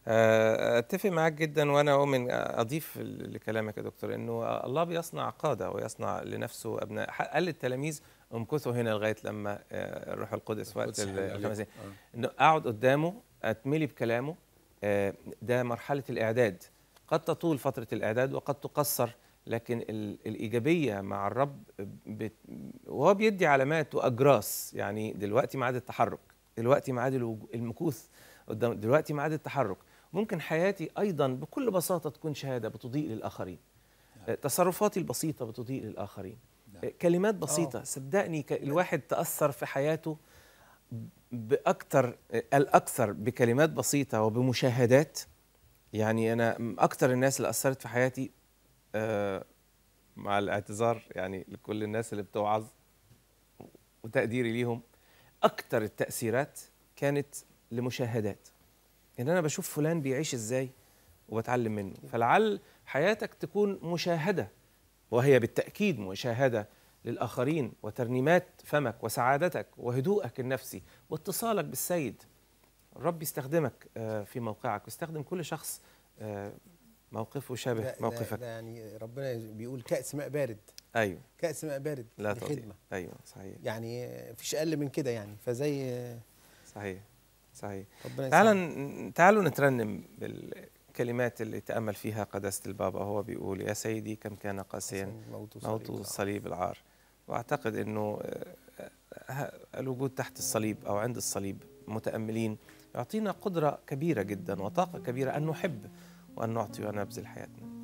آه، اتفق معاك جدا وانا اؤمن اضيف لكلامك يا دكتور انه الله بيصنع قاده ويصنع لنفسه ابناء قال للتلاميذ امكثوا هنا لغايه لما آه، الروح القدس وقت القدس يحل عليكم. الخمسين آه. انه اقعد قدامه اتملي بكلامه آه، ده مرحله الاعداد قد تطول فتره الاعداد وقد تقصر لكن ال- الايجابيه مع الرب بت- وهو بيدي علامات واجراس يعني دلوقتي ميعاد التحرك دلوقتي ميعاد الوجو- المكوث قدام دلوقتي ميعاد التحرك ممكن حياتي ايضا بكل بساطه تكون شهاده بتضيء للاخرين آه، تصرفاتي البسيطه بتضيء للاخرين نعم. آه، كلمات بسيطه صدقني ك- الواحد تاثر في حياته باكثر الاكثر بكلمات بسيطه وبمشاهدات يعني انا م- اكثر الناس اللي اثرت في حياتي آه، مع الاعتذار يعني لكل الناس اللي بتوعظ وتقديري ليهم اكثر التاثيرات كانت لمشاهدات ان انا بشوف فلان بيعيش ازاي وبتعلم منه فلعل حياتك تكون مشاهده وهي بالتاكيد مشاهده للاخرين وترنيمات فمك وسعادتك وهدوءك النفسي واتصالك بالسيد الرب يستخدمك آه، في موقعك ويستخدم كل شخص آه، موقفه شبه ده- ده- موقفك ده يعني ربنا بيقول كأس ماء بارد ايوه كأس ماء بارد لا دي تضيع خدمة ايوه صحيح يعني مفيش أقل من كده يعني فزي صحيح صحيح ربنا تعال يساعدك. ن- تعالوا نترنم بالكلمات اللي تأمل فيها قداسة البابا هو بيقول يا سيدي كم كان قاسيا موت وصليب موت العار. الصليب العار واعتقد انه آه، آه، الوجود تحت الصليب او عند الصليب متاملين يعطينا قدره كبيره جدا وطاقه كبيره ان نحب وان نعطي وان نبذل حياتنا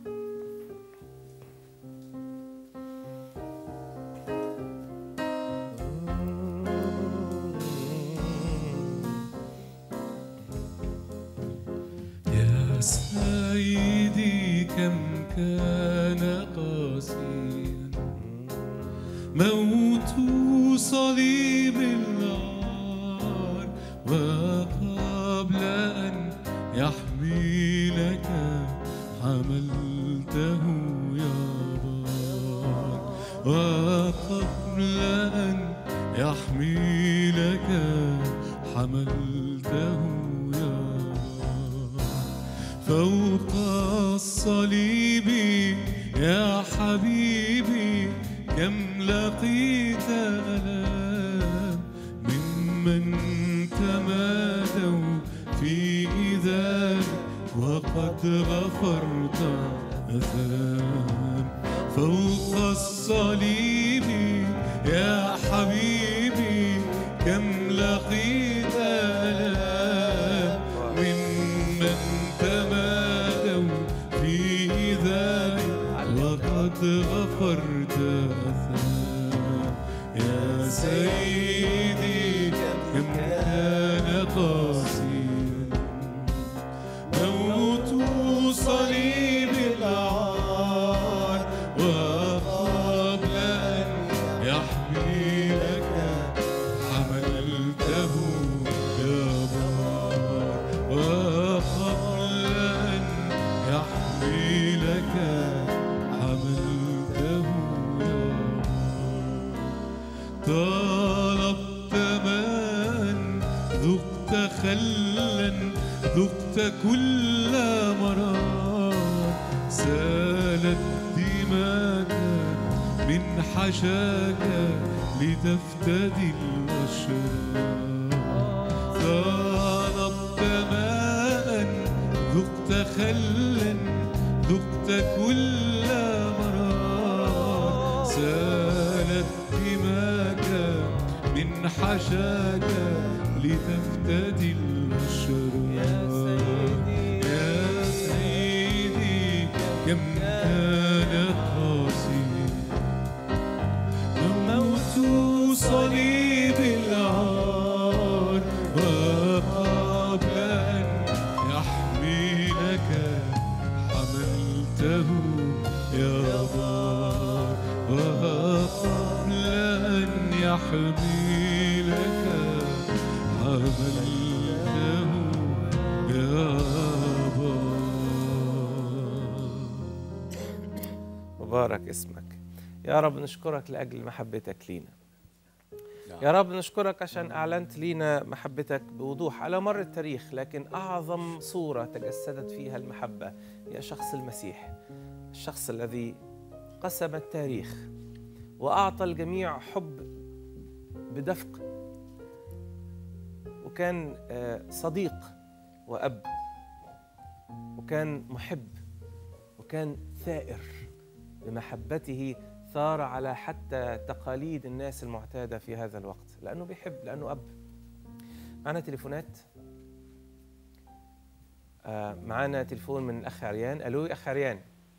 يا سيدي كم كان قاسيا موت صليب النار وقبل أن يحملك حملته يا بار وقبل أن يحملك حملته يا بار فوق الصليب يا حبيبي كم لقيت ألام ممن تمادوا في ذلك وقد غفرت أثام فوق الصليب يا حبيبي كم لقيت ألام ممن تمادوا في ذلك وقد غفرت أثام يا سيدي كم كان قاسيا موت صليب العار وقبل أن يحملك حملته يا بار وقبل أن يحملك حملته يا بار طلبت من ذقت خلا ذقت كل مرار سالت دماك من حشاك لتفتدي الأشرار طلبت ماء ذقت خلا ذقت كل مرار سالت دماك من حشاك لتفتدي الأشرار يا سيدي كم كان قاسيا موت صليب العار وقبل أن يحملك حملته يا بار وقبل أن يحملك حملته يا بار مبارك اسمك يا رب نشكرك لاجل محبتك لينا يا رب نشكرك عشان أعلنت لينا محبتك بوضوح على مر التاريخ لكن أعظم صورة تجسدت فيها المحبة هي شخص المسيح الشخص الذي قسم التاريخ وأعطى الجميع حب بدفق وكان آه، صديق وأب وكان محب وكان ثائر بمحبته ثار على حتى تقاليد الناس المعتادة في هذا الوقت لأنه بيحب لأنه أب معنا تليفونات آه معنا تليفون من الأخ عريان ألو يا أخ عريان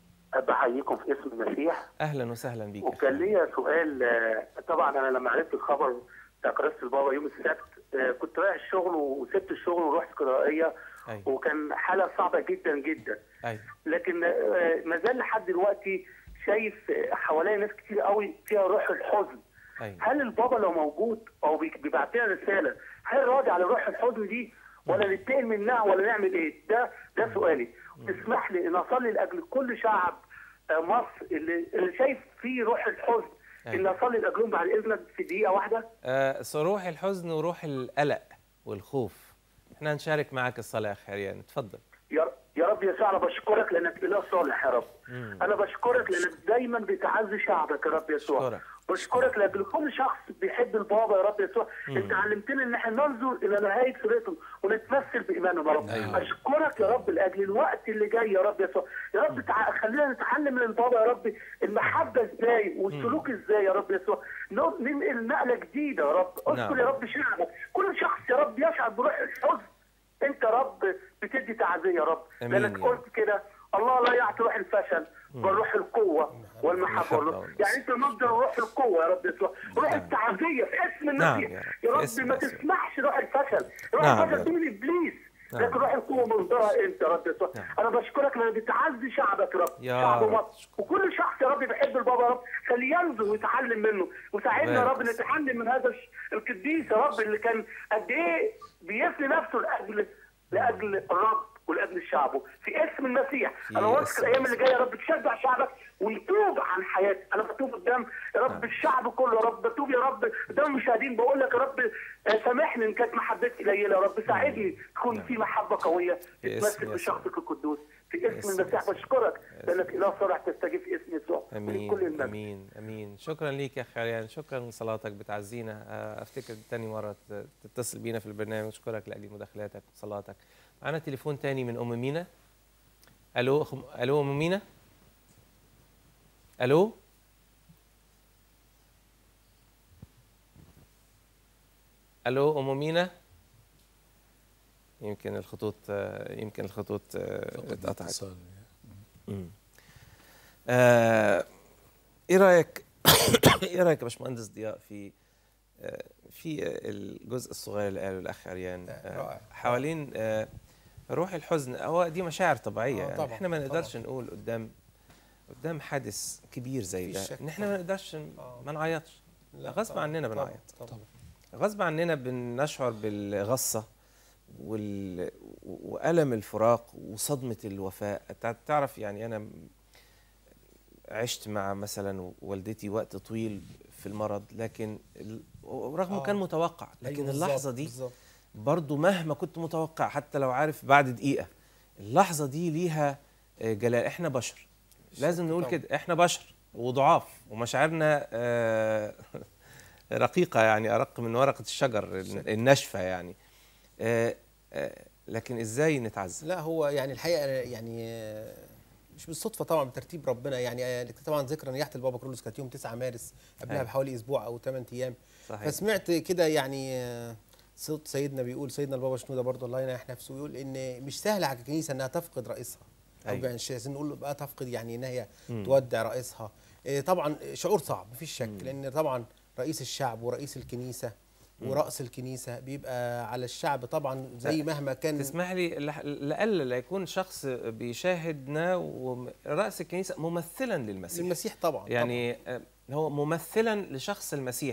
بحييكم في اسم المسيح أهلا وسهلا بيك يا أخ وكان ليا سؤال آه، طبعا انا لما عرفت الخبر بتاع قداسه البابا يوم السبت آه، كنت رايح الشغل وسبت الشغل ورحت قضائيه أيوة وكان حاله صعبه جدا جدا أيوة لكن آه، ما زال لحد دلوقتي شايف آه، حواليا ناس كتير قوي فيها روح الحزن أيوة هل البابا لو موجود او بي- بيبعت لنا رساله هل راضي على روح الحزن دي ولا نتقل منها ولا نعمل ايه؟ ده ده سؤالي تسمح لي ان اصلي لاجل كل شعب آه، مصر اللي اللي شايف فيه روح الحزن ان أيوة. اصلي لاجلهم بعد اذنك في دقيقه واحده آه روح الحزن وروح القلق والخوف احنا هنشارك معك الصلاة يا أخ عريان اتفضل يا يا رب يسوع انا بشكرك لانك اله صالح يا رب مم. انا بشكرك لانك دايما بتعزي شعبك يا رب يسوع أشكرك. بشكرك لاجل كل شخص بيحب البابا يا رب يسوع انت علمتنا ان احنا ننظر الى نهايه سيرتهم ونتمثل بايمانهم يا رب أيوة. اشكرك يا رب لاجل الوقت اللي جاي يا رب يسوع يا رب تع... خلينا نتعلم من البابا يا رب المحبه ازاي والسلوك ازاي يا رب يسوع نق- ننقل نقله جديده يا رب اذكر نعم. يا رب شعبك كل شخص يا رب يشعر بروح الحزن انت يا رب بتدي تعزيه يا رب أمين لانك يا رب. قلت كده الله لا يعطي روح الفشل بل روح القوه والمحبه المحبة والروح. والنصر. يعني انت مصدر روح القوه يا رب يسوع روح نعم. التعزيه في اسم نعم المسيح يا رب. يا في رب اسم ما يسوع. تسمحش روح الفشل روح نعم يا الفشل رب. دي من ابليس نعم. لكن روح القوه مصدرها انت يا رب يسوع نعم. انا بشكرك لانك بتعزي شعبك يا رب يا شعب رب. مصر وكل شخص يا رب بيحب البابا يا رب خليه ينظر ويتعلم منه وساعدنا يا رب بارك. نتعلم من هذا الش- القديس يا رب اللي كان قد ايه بيفني نفسه لاجل لاجل الرب ولاجل شعبه في اسم المسيح في انا واثق اسم الايام اللي المسيح. جايه يا رب تشجع شعبك ويتوب عن حياتك انا بتوب قدام يا رب الشعب كله يا رب بتوب يا رب قدام المشاهدين بقول لك يا رب آه، سامحني ان كانت محبتي قليله يا رب ساعدني تكون في محبه قويه في اسم تتمثل يسوع. بشخصك القدوس في في اسم اسم المسيح يسوع. بشكرك لانك اله صالح تستجيب في اسم يسوع ولكل امين المجد امين امين شكرا ليك يا اخ عريان شكرا لصلاتك بتعزينا آه، افتكر تاني مره ت- تتصل بينا في البرنامج اشكرك لاجل مداخلاتك وصلاتك معنا تليفون تاني من ام مينا الو أخ- الو ام مينا الو الو ام مينا يمكن الخطوط آه، يمكن الخطوط آه، اتقطعت اتصال. آه، ايه رايك ايه رايك يا باشمهندس ضياء في آه، في آه، الجزء الصغير اللي قاله الاخ عريان آه، رائع. حوالين آه، روح الحزن هو دي مشاعر طبيعيه آه، يعني طبعاً، احنا ما نقدرش طبعاً. نقول قدام قدام حادث كبير زي مفيش ده شك ان احنا ما نقدرش ن- آه. ما نعيطش لا، غصب طبعاً، عننا طبعاً، بنعيط طبعا غصب عننا بنشعر بالغصة وال... وألم الفراق وصدمة الوفاة تع- تعرف يعني أنا م- عشت مع مثلا والدتي وقت طويل في المرض لكن ال- ورغم آه. كان متوقع لكن أيوة اللحظة بالظبط، دي بالظبط. برضو مهما كنت متوقع حتى لو عارف بعد دقيقة اللحظة دي ليها آه، جلال احنا بشر لازم نقول طبعاً. كده احنا بشر وضعاف ومشاعرنا آه، رقيقة يعني أرق من ورقة الشجر الناشفة يعني آه، آه، لكن ازاي نتعذب لا هو يعني الحقيقه يعني آه، مش بالصدفه طبعا بترتيب ربنا يعني آه، طبعا ذكرى نياحه البابا كرولوس كانت يوم 9 مارس قبلها أيوة. بحوالي اسبوع او 8 ايام صحيح فسمعت كده يعني آه، صوت سيدنا بيقول سيدنا البابا شنوده برضه الله ينيح نفسه يقول ان مش سهل على الكنيسه انها تفقد رئيسها او أيوة. يعني مش عايزين نقول بقى تفقد يعني ان هي مم. تودع رئيسها آه، طبعا شعور صعب مفيش شك لان طبعا رئيس الشعب ورئيس الكنيسه ورأس الكنيسة بيبقى على الشعب طبعا زي لا، مهما كان تسمح لي لح- لألا لا يكون شخص بيشاهدنا ورأس الكنيسة ممثلا للمسيح المسيح طبعا يعني آه، هو ممثلا لشخص المسيح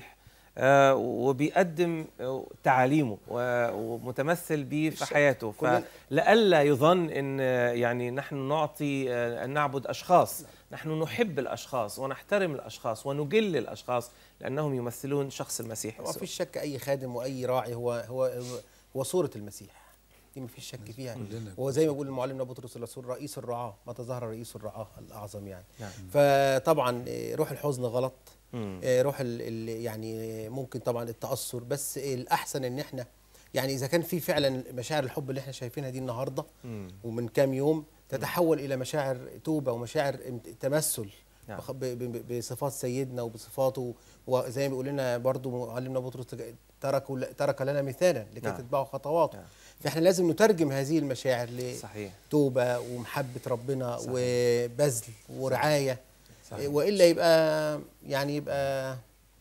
آه، وبيقدم آه، تعاليمه و- ومتمثل به في حياته كلنا- فلئلا يظن ان آه، يعني نحن نعطي آه، ان نعبد اشخاص نحن نحب الاشخاص ونحترم الاشخاص ونجل الاشخاص لانهم يمثلون شخص المسيح ما يسوع فيش شك اي خادم واي راعي هو هو هو صوره المسيح دي ما فيش شك فيها كلنا. هو زي ما بيقول المعلم بطرس الرسول رئيس الرعاه متى ظهر رئيس الرعاه الاعظم يعني نعم. فطبعا آه، روح الحزن غلط مم. آه، روح ال ال يعني ممكن طبعا التاثر بس الاحسن ان احنا يعني اذا كان في فعلا مشاعر الحب اللي احنا شايفينها دي النهارده مم. ومن كام يوم تتحول الى مشاعر توبه ومشاعر امت- تمثل نعم. بخ- ب- ب- بصفات سيدنا وبصفاته وزي ما بيقول لنا برضو معلمنا بطرس تج- ترك ترك لنا مثالا لكي نعم. تتبعوا خطواته نعم. فاحنا لازم نترجم هذه المشاعر صحيح لتوبه ومحبه ربنا صحيح. وبذل ورعايه صحيح. والا يبقى يعني يبقى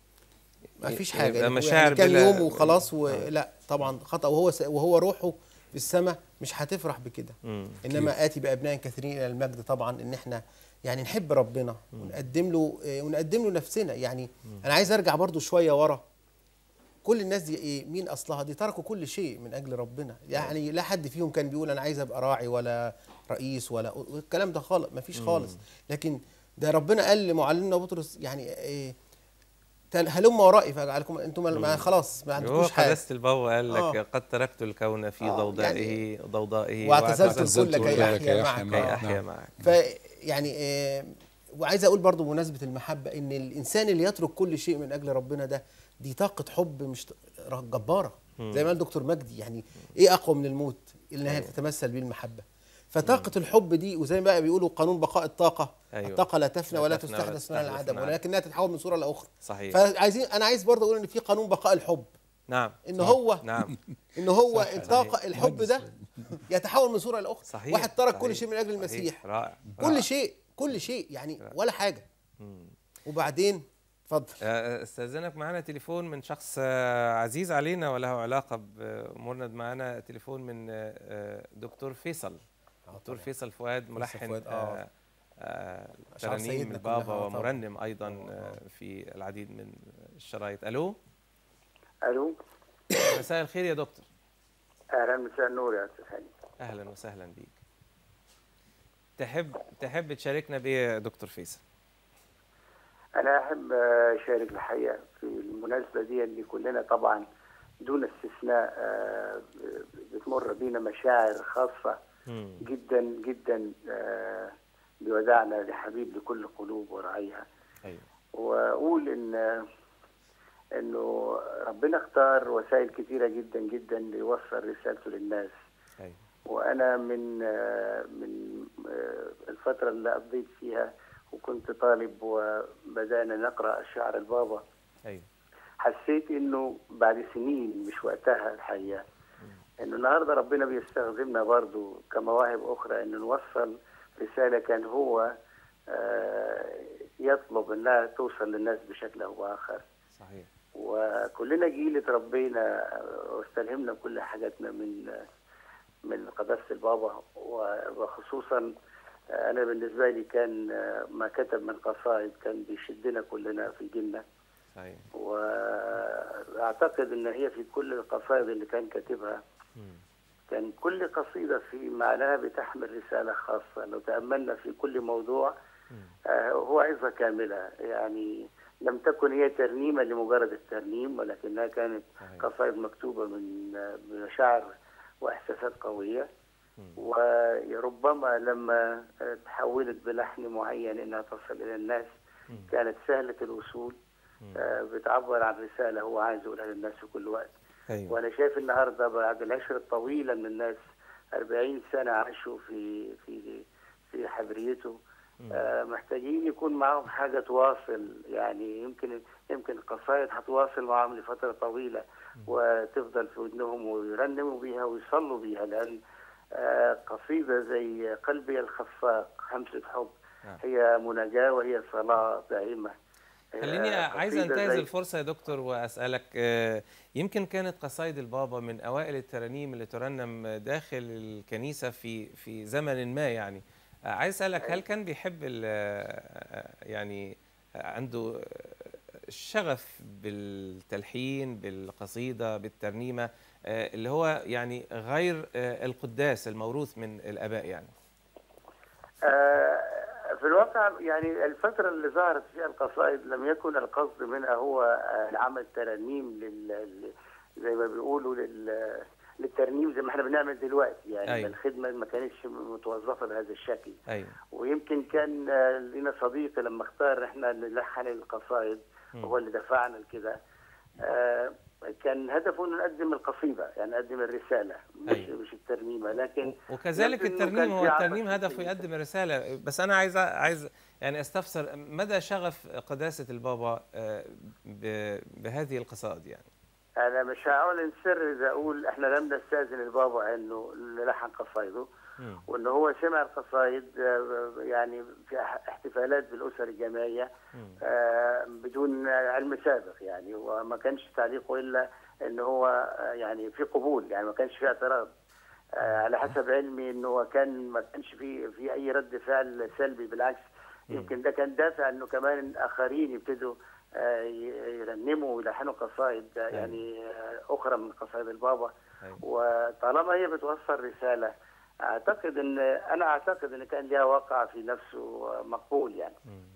ما فيش حاجه يبقى يعني مشاعر كام بلا- يوم وخلاص آه. ولا طبعا خطا وهو س- وهو روحه في السماء مش هتفرح بكده مم. انما اتي بابناء كثيرين الى المجد طبعا ان احنا يعني نحب ربنا ونقدم له آه، ونقدم له نفسنا يعني انا عايز ارجع برضو شويه ورا كل الناس دي ايه مين اصلها دي تركوا كل شيء من اجل ربنا يعني لا حد فيهم كان بيقول انا عايز ابقى راعي ولا رئيس ولا الكلام ده خالص ما فيش خالص لكن ده ربنا قال لمعلمنا بطرس يعني إيه تل- هلم ورائي فاجعلكم انتم ما خلاص ما هو عندكوش حاجه قداسة البابا قال لك آه. قد تركت الكون في آه، ضوضائه ضوضائه واعتزلت واعتزلت الكل كي الكل احيا كي معك أحيا كي معك. آه. احيا نعم. معك فيعني آه وعايز اقول برضو بمناسبه المحبه ان الانسان اللي يترك كل شيء من اجل ربنا ده دي طاقه حب مش ط- جباره زي ما قال دكتور مجدي يعني ايه اقوى من الموت اللي هي تتمثل بيه المحبه فطاقه الحب دي وزي ما بقى بيقولوا قانون بقاء الطاقه أيوة. الطاقه لا تفنى لا ولا تفنى ولا تستحدث من تستحدث العدم من ولكنها تتحول من صوره لاخرى صحيح فعايزين انا عايز برضه اقول ان في قانون بقاء الحب نعم ان صح. هو نعم ان هو صح، الطاقه صحيح. الحب ده يتحول من صوره لاخرى صحيح واحد ترك كل صحيح، شيء من اجل صحيح. المسيح رائع رائع. كل شيء كل شيء يعني ولا حاجه وبعدين اتفضل آه، استاذنك معنا تليفون من شخص آه، عزيز علينا وله علاقه بامورنا معنا تليفون من آه، آه، دكتور فيصل دكتور فيصل فؤاد ملحن فؤاد، آه. آه، آه، أشعار ترانيم سيدنا البابا كلها، آه، طبعاً. ومرنم ايضا آه، في العديد من الشرايط الو الو مساء الخير يا دكتور اهلا مساء النور يا استاذ هاني اهلا وسهلا بيك تحب تحب تشاركنا بايه يا دكتور فيصل انا احب اشارك الحقيقه في المناسبه دي اللي كلنا طبعا دون استثناء آه، بتمر بينا مشاعر خاصه مم. جدا جدا آه، بوداعنا لحبيب لكل قلوب ورعيها ايوه واقول ان انه ربنا اختار وسائل كثيره جدا جدا ليوصل رسالته للناس ايوه وانا من آه، من آه، الفتره اللي قضيت فيها وكنت طالب وبدانا نقرا اشعار البابا ايوه حسيت انه بعد سنين مش وقتها الحقيقه انه النهارده ربنا بيستخدمنا برضو كمواهب اخرى انه نوصل رساله كان هو آه، يطلب انها توصل للناس بشكل او باخر صحيح وكلنا جيل اتربينا واستلهمنا كل حاجاتنا من من قداسه البابا وخصوصا انا بالنسبه لي كان ما كتب من قصائد كان بيشدنا كلنا في جيلنا صحيح واعتقد ان هي في كل القصائد اللي كان كاتبها مم. كان كل قصيده في معناها بتحمل رساله خاصه لو تاملنا في كل موضوع آه، هو عظه كامله يعني لم تكن هي ترنيمه لمجرد الترنيم ولكنها كانت صحيح. قصائد مكتوبه من آه، بمشاعر واحساسات قويه وربما لما آه، تحولت بلحن معين انها تصل الى الناس كانت سهله الوصول آه، بتعبر عن رساله هو عايز يقولها للناس في كل وقت ايوه وانا شايف النهارده بعد العشره الطويله من الناس 40 سنه عاشوا في في في حبريته آه محتاجين يكون معاهم حاجه تواصل يعني يمكن يمكن القصائد هتواصل معاهم لفتره طويله وتفضل في ودنهم ويرنموا بيها ويصلوا بيها لان آه قصيده زي قلبي الخفاق همسه حب نعم. هي مناجاه وهي صلاه دائمه خليني آه، عايز قصيدة انتهز زي- الفرصه يا دكتور واسالك آه، يمكن كانت قصايد البابا من اوائل الترانيم اللي ترنم داخل الكنيسه في في زمن ما يعني آه، عايز اسالك هل كان بيحب ال- آه، يعني عنده الشغف بالتلحين بالقصيدة بالترنيمة آه، اللي هو يعني غير آه، القداس الموروث من الآباء يعني آه، في الواقع يعني الفترة اللي ظهرت فيها القصائد لم يكن القصد منها هو آه، العمل ترانيم لل لل- زي ما بيقولوا لل للترنيم زي ما احنا بنعمل دلوقتي يعني أيوة. الخدمة ما كانتش متوظفة بهذا الشكل أيوه ويمكن كان آه، لنا صديق لما اختار احنا نلحن القصائد هو اللي دفعنا لكده آه، كان هدفه انه نقدم القصيده يعني نقدم الرساله مش أيوة. مش الترنيمه لكن وكذلك يبدو إنه الترنيم كان هو في عبث الترنيم في هدفه الكنيسة. يقدم رسالة بس أنا عايز عايز يعني استفسر مدى شغف قداسة البابا آه، ب- بهذه القصائد يعني انا مش هعلن سر اذا اقول احنا لم نستاذن البابا انه نلحن قصايده مم. وان هو سمع القصايد آه، يعني في احتفالات بالاسر الجامعيه آه، بدون علم سابق يعني وما كانش تعليقه الا ان هو آه، يعني في قبول يعني ما كانش في اعتراض آه، على حسب علمي انه هو كان ما كانش في في اي رد فعل سلبي بالعكس يمكن ده كان دافع انه كمان اخرين يبتدوا آه، ي- يرنموا ويلحنوا قصائد آه، يعني آه، اخرى من قصائد البابا أيوة. وطالما هي بتوصل رساله اعتقد ان انا اعتقد ان كان لها واقع في نفسه آه، مقبول يعني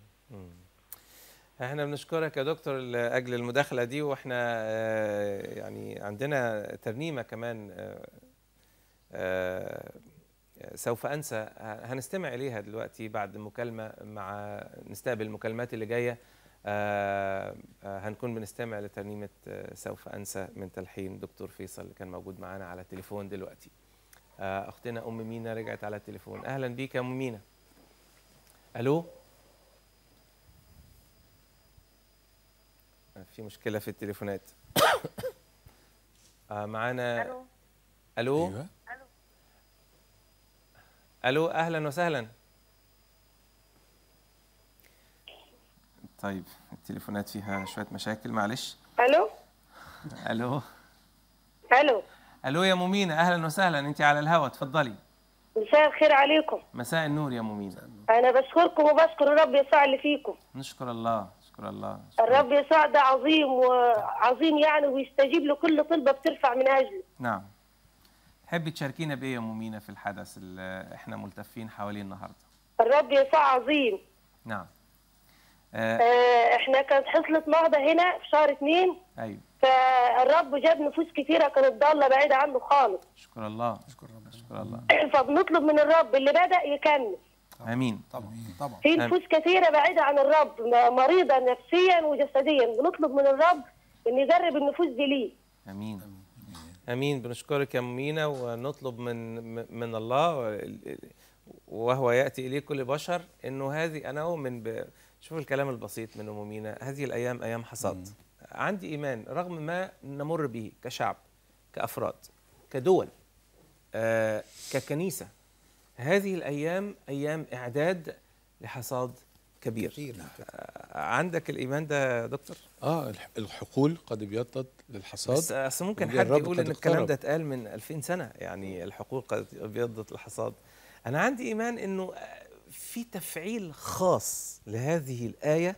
احنا بنشكرك يا دكتور لاجل المداخله دي واحنا آه، يعني عندنا ترنيمه كمان آه، آه، سوف انسى هنستمع اليها دلوقتي بعد مكالمه مع نستقبل المكالمات اللي جايه آه، آه، هنكون بنستمع لترنيمه آه، سوف انسى من تلحين دكتور فيصل اللي كان موجود معانا على التليفون دلوقتي آه، اختنا ام مينا رجعت على التليفون اهلا بيك يا ام مينا الو في مشكلة في التليفونات آه معانا الو ألو ايوه ألو أهلا وسهلا طيب التليفونات فيها شوية مشاكل معلش الو ألو الو ألو يا ممينة أهلا وسهلا أنت على الهوا اتفضلي مساء الخير عليكم مساء النور يا ممينة انا بشكركم وبشكر الرب يسوع اللي فيكم نشكر الله نشكر الله الرب يسوع ده عظيم وعظيم يعني ويستجيب لكل طلبه بترفع من اجله نعم تحبي تشاركينا بإيه يا ممينة في الحدث اللي احنا ملتفين حواليه النهاردة الرب يسوع عظيم نعم آه آه، احنا كانت حصلت نهضه هنا في شهر اثنين أيوه فالرب جاب نفوس كتيره كانت ضاله بعيده عنه خالص شكر الله شكر الله شكر الله فبنطلب من الرب اللي بدا يكمل امين طبعا طبعا في نفوس كثيره بعيده عن الرب م- مريضه نفسيا وجسديا بنطلب من الرب ان يجرب النفوس دي ليه امين امين بنشكرك يا مينا ونطلب من من الله وهو ياتي اليه كل بشر انه هذه انا اؤمن ب شوف الكلام البسيط من ام مينا هذه الايام ايام حصاد عندي ايمان رغم ما نمر به كشعب كافراد كدول آه، ككنيسه هذه الايام ايام اعداد لحصاد كبير كتير آه، عندك الايمان ده يا دكتور اه الح- الحقول قد ابيضت للحصاد بس اصل ممكن وجه حد الرب يقول قد ان الكلام اقترب. ده اتقال من 2000 سنه يعني الحقول قد ابيضت الحصاد انا عندي ايمان انه في تفعيل خاص لهذه الايه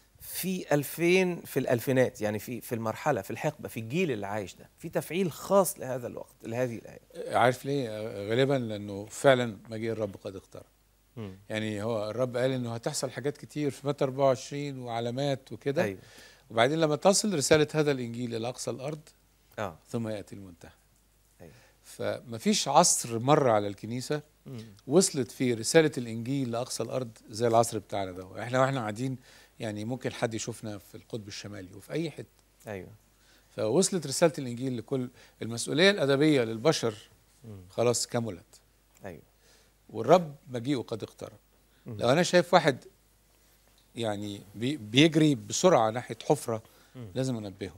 في 2000 في الالفينات يعني في في المرحله في الحقبه في الجيل اللي عايش ده في تفعيل خاص لهذا الوقت لهذه الايه عارف ليه آه، غالبا لانه فعلا مجيء الرب قد اقترب مم. يعني هو الرب قال انه هتحصل حاجات كتير في متى 24 وعلامات وكده ايوه وبعدين لما تصل رساله هذا الانجيل الى اقصى الارض اه ثم ياتي المنتهى أيوة. فمفيش عصر مر على الكنيسه مم. وصلت فيه رساله الانجيل لاقصى الارض زي العصر بتاعنا ده احنا واحنا قاعدين يعني ممكن حد يشوفنا في القطب الشمالي وفي اي حته ايوه فوصلت رساله الانجيل لكل المسؤوليه الادبيه للبشر خلاص كملت ايوه والرب مجيئه قد اقترب لو انا شايف واحد يعني بي بيجري بسرعه ناحيه حفره لازم انبهه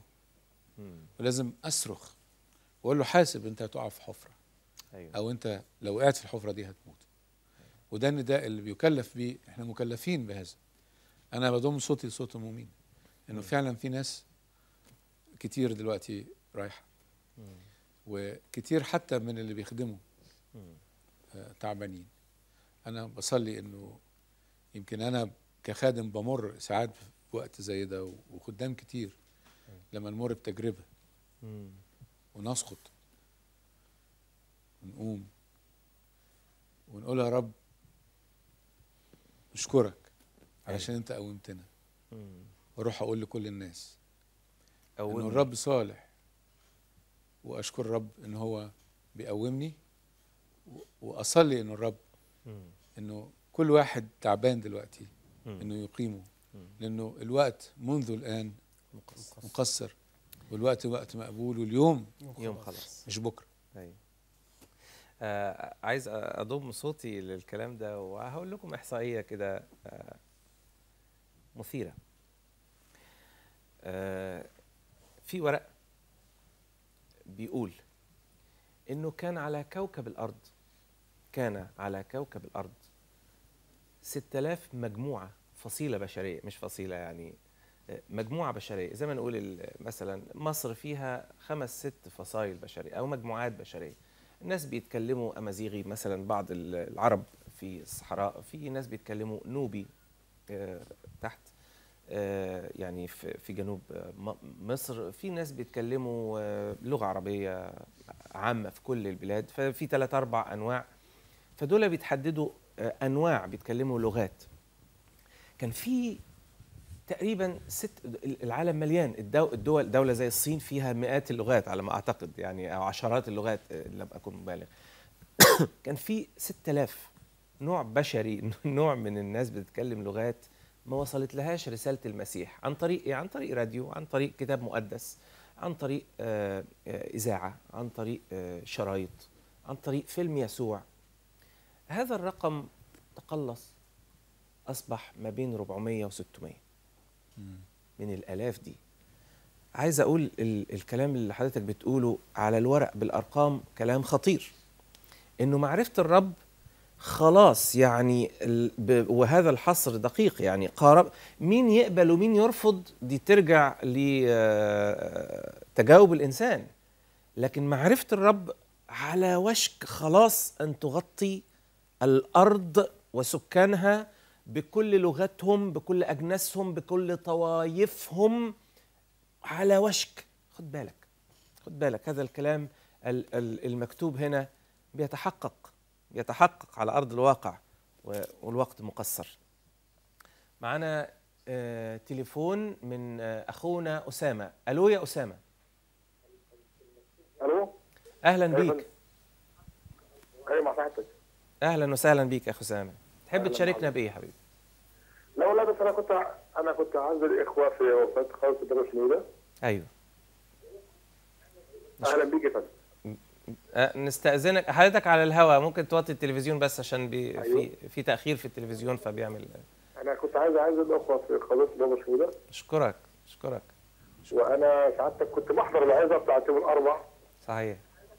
ولازم اصرخ واقول له حاسب انت هتقع في حفره ايوه او انت لو وقعت في الحفره دي هتموت وده النداء اللي بيكلف بيه احنا مكلفين بهذا انا بضم صوتي لصوت المؤمنين انه فعلا في ناس كتير دلوقتي رايحه وكتير حتى من اللي بيخدموا آه، تعبانين انا بصلي انه يمكن انا كخادم بمر ساعات وقت زي ده وخدام كتير لما نمر بتجربه مم. ونسقط ونقوم ونقول يا رب نشكرك علشان انت قومتنا مم. واروح اقول لكل الناس أول انه الرب صالح واشكر الرب ان هو بيقومني و- واصلي انه الرب مم. انه كل واحد تعبان دلوقتي مم. انه يقيمه لانه الوقت منذ الان مقصر. مقصر والوقت وقت مقبول واليوم يوم خلاص مش بكره ايوه آه عايز اضم صوتي للكلام ده وهقول لكم احصائيه كده آه مثيره آه في ورق بيقول انه كان على كوكب الارض كان على كوكب الارض 6000 مجموعه فصيله بشريه مش فصيله يعني آه، مجموعه بشريه زي ما نقول ال- مثلا مصر فيها خمس ست فصائل بشريه او مجموعات بشريه الناس بيتكلموا امازيغي مثلا بعض ال- العرب في الصحراء في ناس بيتكلموا نوبي آه، تحت آه، يعني في في جنوب آه، م- مصر في ناس بيتكلموا آه، لغه عربيه عامه في كل البلاد ففي ثلاث اربع انواع فدول بيتحددوا آه، انواع بيتكلموا لغات كان في تقريبا ست العالم مليان الدو- الدول دولة زي الصين فيها مئات اللغات على ما أعتقد يعني أو عشرات اللغات آه، لم أكن مبالغ كان في 6000 نوع بشري نوع من الناس بتتكلم لغات ما وصلت لهاش رسالة المسيح عن طريق إيه؟ عن طريق راديو عن طريق كتاب مقدس عن طريق آه، آه، إذاعة عن طريق آه، شرايط عن طريق فيلم يسوع هذا الرقم تقلص أصبح ما بين 400 و 600 من الآلاف دي عايز أقول ال الكلام اللي حضرتك بتقوله على الورق بالأرقام كلام خطير إنه معرفة الرب خلاص يعني ال ب وهذا الحصر دقيق يعني قارب مين يقبل ومين يرفض دي ترجع لتجاوب الإنسان لكن معرفة الرب على وشك خلاص أن تغطي الأرض وسكانها بكل لغتهم بكل أجناسهم بكل طوايفهم على وشك خد بالك خد بالك هذا الكلام ال- ال- المكتوب هنا بيتحقق بيتحقق على أرض الواقع و- والوقت مقصر معنا آه، تليفون من آه، أخونا أسامة ألو يا أسامة الو أهلا أيوة. بيك ايوه مع صاحبتك أهلا وسهلا بيك يا أخو أسامة تحب أهلاً تشاركنا معك. بإيه يا حبيبي لا والله بس انا كنت انا كنت عايز الاخوه في وفاه خالص الدرس ده أيوه اهلا بيك يا فندم أه، نستأذنك حضرتك على الهواء ممكن توطي التلفزيون بس عشان بي أيوه. في في تأخير في التلفزيون فبيعمل انا كنت عايز عايز الاخوه في قناه بابا شهوده اشكرك اشكرك وانا سعادتك كنت بحضر العظه بتاعت يوم الاربع صحيح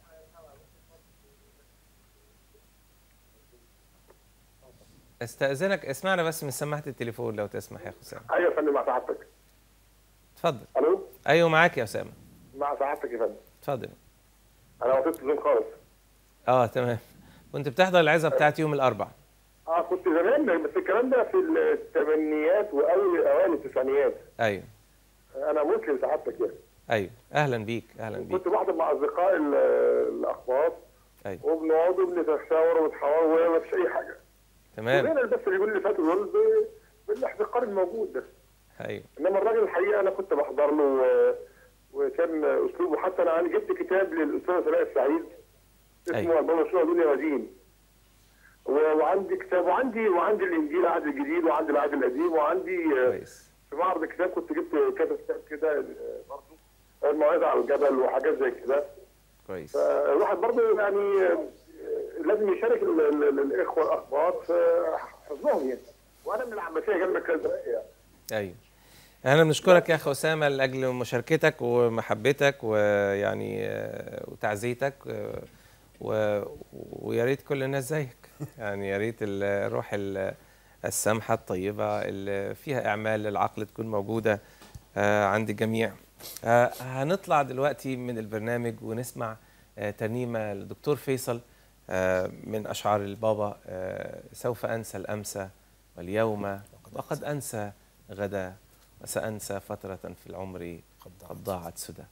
استأذنك اسمعنا بس من سماعة التليفون لو تسمح يا أخو أسامة ايوه يا فندم مع سعادتك اتفضل الو أيوه معاك يا أسامة مع سعادتك يا فندم اتفضل انا وصلت الزوم خالص اه تمام كنت بتحضر العظة بتاعت يوم الأربع اه كنت زمان بس الكلام ده في الثمانينات واول اوائل التسعينيات أيوه انا مسلم سعادتك يعني أيوه أهلا بيك أهلا بيك كنت بحضر مع اصدقائي ال- الاخبار أيوه وبنقعد وبنتشاور ونتحاور وما فيش اي حاجه تمام وهنا بس اللي يقول لي فاتوا دول ب- بالاحتقار الموجود ده أيوه انما الراجل الحقيقه انا كنت بحضر له و- وكان اسلوبه حتى انا عندي جبت كتاب للاستاذ سلاء السعيد اسمه أيوة. البابا شنو دنيا ودين و- وعندي كتاب وعندي وعندي الانجيل العهد الجديد وعندي العهد القديم وعندي آه، كويس في معرض الكتاب كنت جبت كذا كتاب كده آه، برضه الموعظه على الجبل وحاجات زي كده كويس فالواحد برضه يعني آه، لازم يشارك ال- ال- ال- الاخوه الاخبار في حفظهم يعني وانا من العباسيه جنب كذا يعني ايوه احنا بنشكرك يا اخ اسامه لاجل مشاركتك ومحبتك ويعني آه، وتعزيتك آه، و- ويا ريت كل الناس زيك يعني يا ريت الروح ال- السامحه الطيبه اللي فيها اعمال للعقل تكون موجوده آه، عند الجميع آه، هنطلع دلوقتي من البرنامج ونسمع آه، ترنيمه للدكتور فيصل آه، من اشعار البابا آه، سوف انسى الامس واليوم وقد انسى غدا وسأنسى فترة في العمر قد ضاعت. قد ضاعت سدى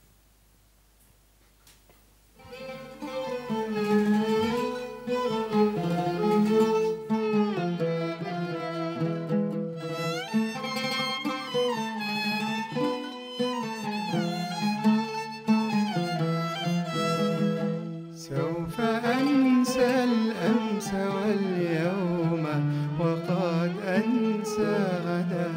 سوف أنسى الأمس واليوم وقد أنسى غدا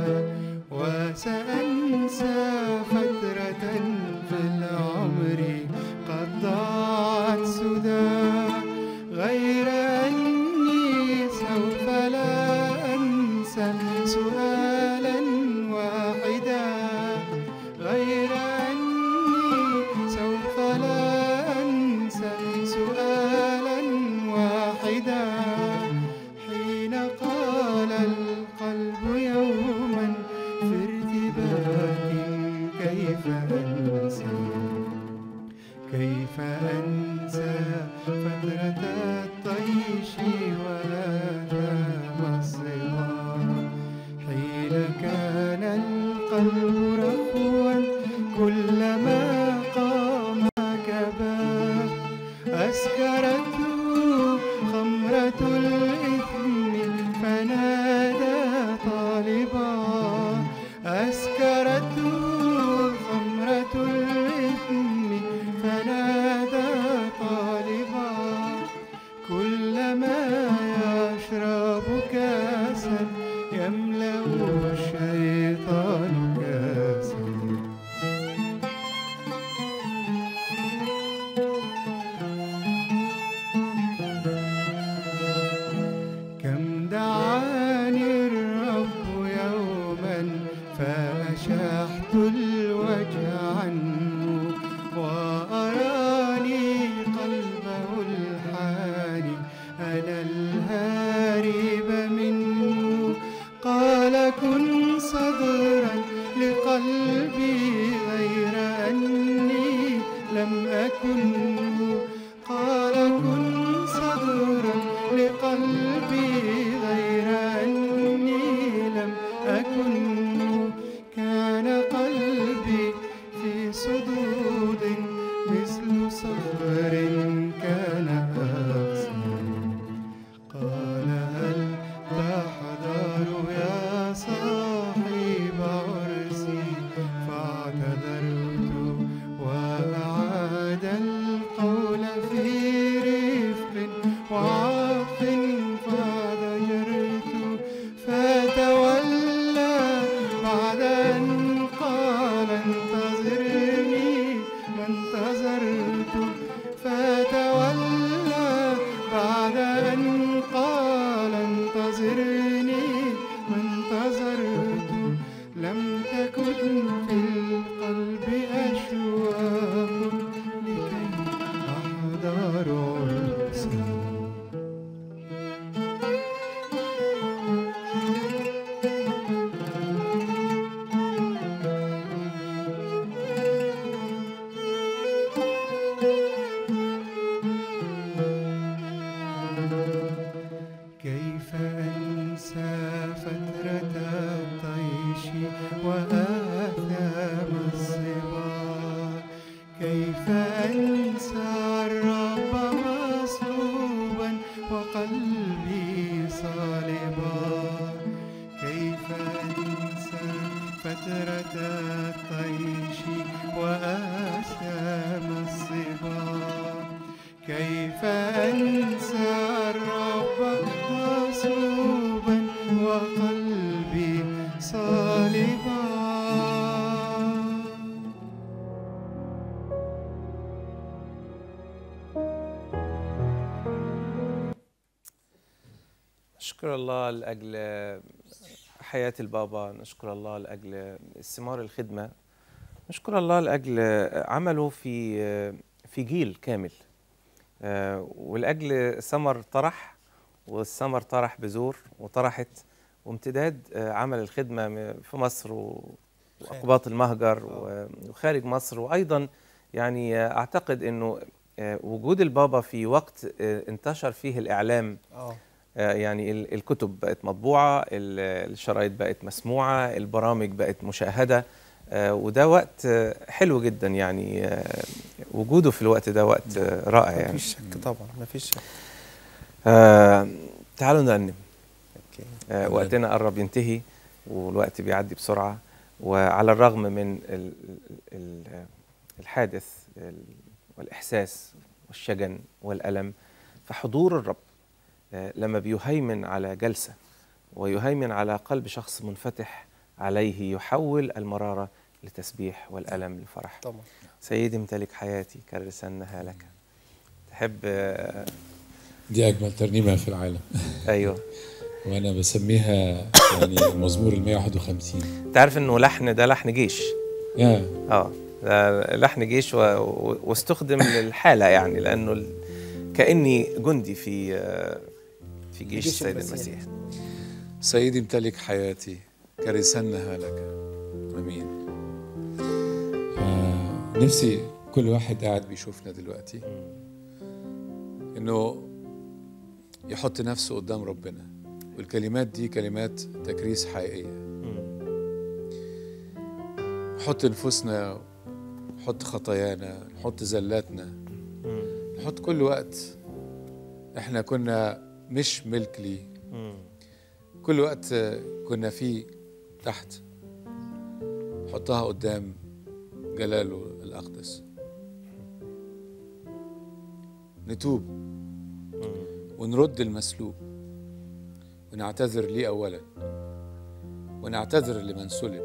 وسأنسى فترة في العمر قد ضاعت سدى غير أني سوف لا أنسى سؤالا واحدا غير أني سوف لا أنسى سؤالا واحدا حين قال القلب يوما في ارتباك كيف أنسى كيف أنسى فترة الطيش وآثام الصبا حين كان القلب رخوا كلما قام كبا أسكرته خمرة الإثم فنادى طالبا أسكرته خمرة الإثم فنادى طالبا كلما يشرب كاسا يملأ الشيطان كاسا كم دعاني الرب يوما فأشحت الوجه عنه وأراني قلبه الحاني أنا الهارب منه قال كن صدرا لقلبي غير أني لم أكن قال كن صدرا لقلبي غير أني لم أكن كان قلبي في صدود مثل صخر كان أقسى قال هل تحضر يا صاحب عرسي فاعتذرت وأعاد القول في رفق وعطف فضجرت فتولى بعد أن قال انتظرني ما انتظرت فتولى بعد أن قال انتظرني ما انتظرت لم تكن في القلب أشواق لكي أحضر عرسا كيف أنسى فترة الطيش وآثام الصبا كيف أنسى الرب مصلوبا وقلبي صالبا كيف أنسى فترة الطيش وآثام الصبا كيف أنسى الرب مصلوبا وقلبي صالبا نشكر الله لأجل حياة البابا نشكر الله لأجل استمار الخدمة نشكر الله لأجل عمله في في جيل كامل آه، ولأجل ثمر طرح والثمر طرح بذور وطرحت وامتداد آه، عمل الخدمة م- في مصر و- وأقباط المهجر و- وخارج مصر وأيضا يعني آه، أعتقد أنه آه، وجود البابا في وقت آه، انتشر فيه الإعلام اه آه، يعني ال- الكتب بقت مطبوعة ال- الشرايط بقت مسموعة البرامج بقت مشاهدة آه، وده وقت آه، حلو جدا يعني آه، وجوده في الوقت ده وقت آه، رائع يعني مفيش شك طبعا مفيش شك آه، تعالوا نرنم اوكي آه، وقتنا قرب ينتهي والوقت بيعدي بسرعة وعلى الرغم من ال- ال- ال- الحادث ال- والإحساس والشجن والألم فحضور الرب آه، لما بيهيمن على جلسة ويهيمن على قلب شخص منفتح عليه يحول المرارة لتسبيح والألم لفرح طبعا سيدي امتلك حياتي كرسنها لك تحب آه، دي اجمل ترنيمه في العالم ايوه وانا بسميها يعني المزمور ال 151 تعرف انه لحن ده لحن جيش يا اه ده لحن جيش و... و... واستخدم للحاله يعني لانه ال... كاني جندي في آه، في جيش جيش السيد المسيح. المسيح سيدي امتلك حياتي كرسنها لك امين آه نفسي كل واحد قاعد بيشوفنا دلوقتي انه يحط نفسه قدام ربنا والكلمات دي كلمات تكريس حقيقيه نحط نفوسنا نحط خطايانا نحط زلاتنا نحط كل وقت احنا كنا مش ملك ليه كل وقت كنا فيه تحت حطها قدام جلاله الأقدس نتوب ونرد المسلوب ونعتذر ليه أولا ونعتذر لمن سلب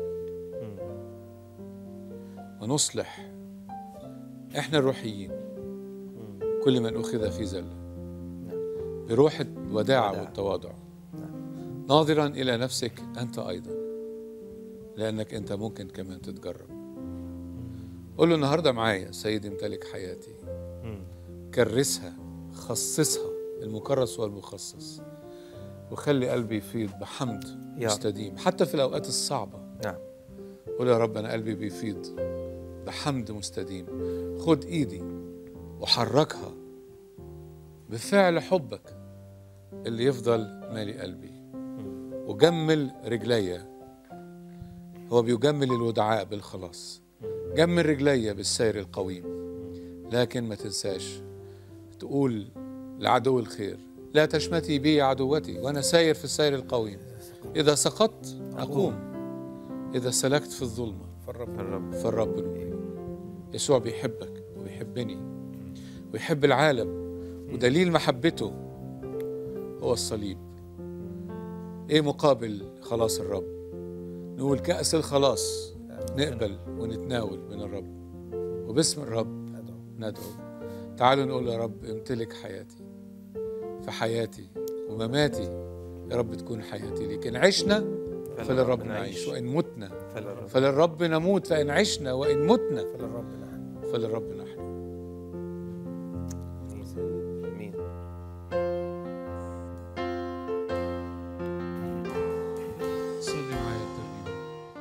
ونصلح احنا الروحيين كل من أخذ في زلة بروح الوداعة وداعة. والتواضع ناظرا إلى نفسك أنت أيضا لأنك أنت ممكن كمان تتجرب قول له النهاردة معايا سيدي امتلك حياتي كرسها خصصها المكرس والمخصص وخلي قلبي يفيض بحمد يا. مستديم حتى في الأوقات الصعبة نعم قول يا رب أنا قلبي بيفيض بحمد مستديم خد إيدي وحركها بفعل حبك اللي يفضل مالي قلبي وجمل رجليا هو بيجمل الودعاء بالخلاص جمل رجليا بالسير القويم لكن ما تنساش تقول لعدو الخير لا تشمتي بي عدوتي وانا ساير في السير القويم اذا سقطت اقوم اذا سلكت في الظلمه فالرب الرب فالرب نوري يسوع بيحبك وبيحبني ويحب العالم ودليل محبته هو الصليب ايه مقابل خلاص الرب نقول كأس الخلاص نقبل ونتناول من الرب وباسم الرب ندعو تعالوا نقول يا رب امتلك حياتي فحياتي ومماتي يا رب تكون حياتي ليك إن عشنا فللرب نعيش وإن متنا فللرب فللرب نموت فإن عشنا وإن متنا فللرب نحن فللرب نحن مين صلي معايا الترنيمة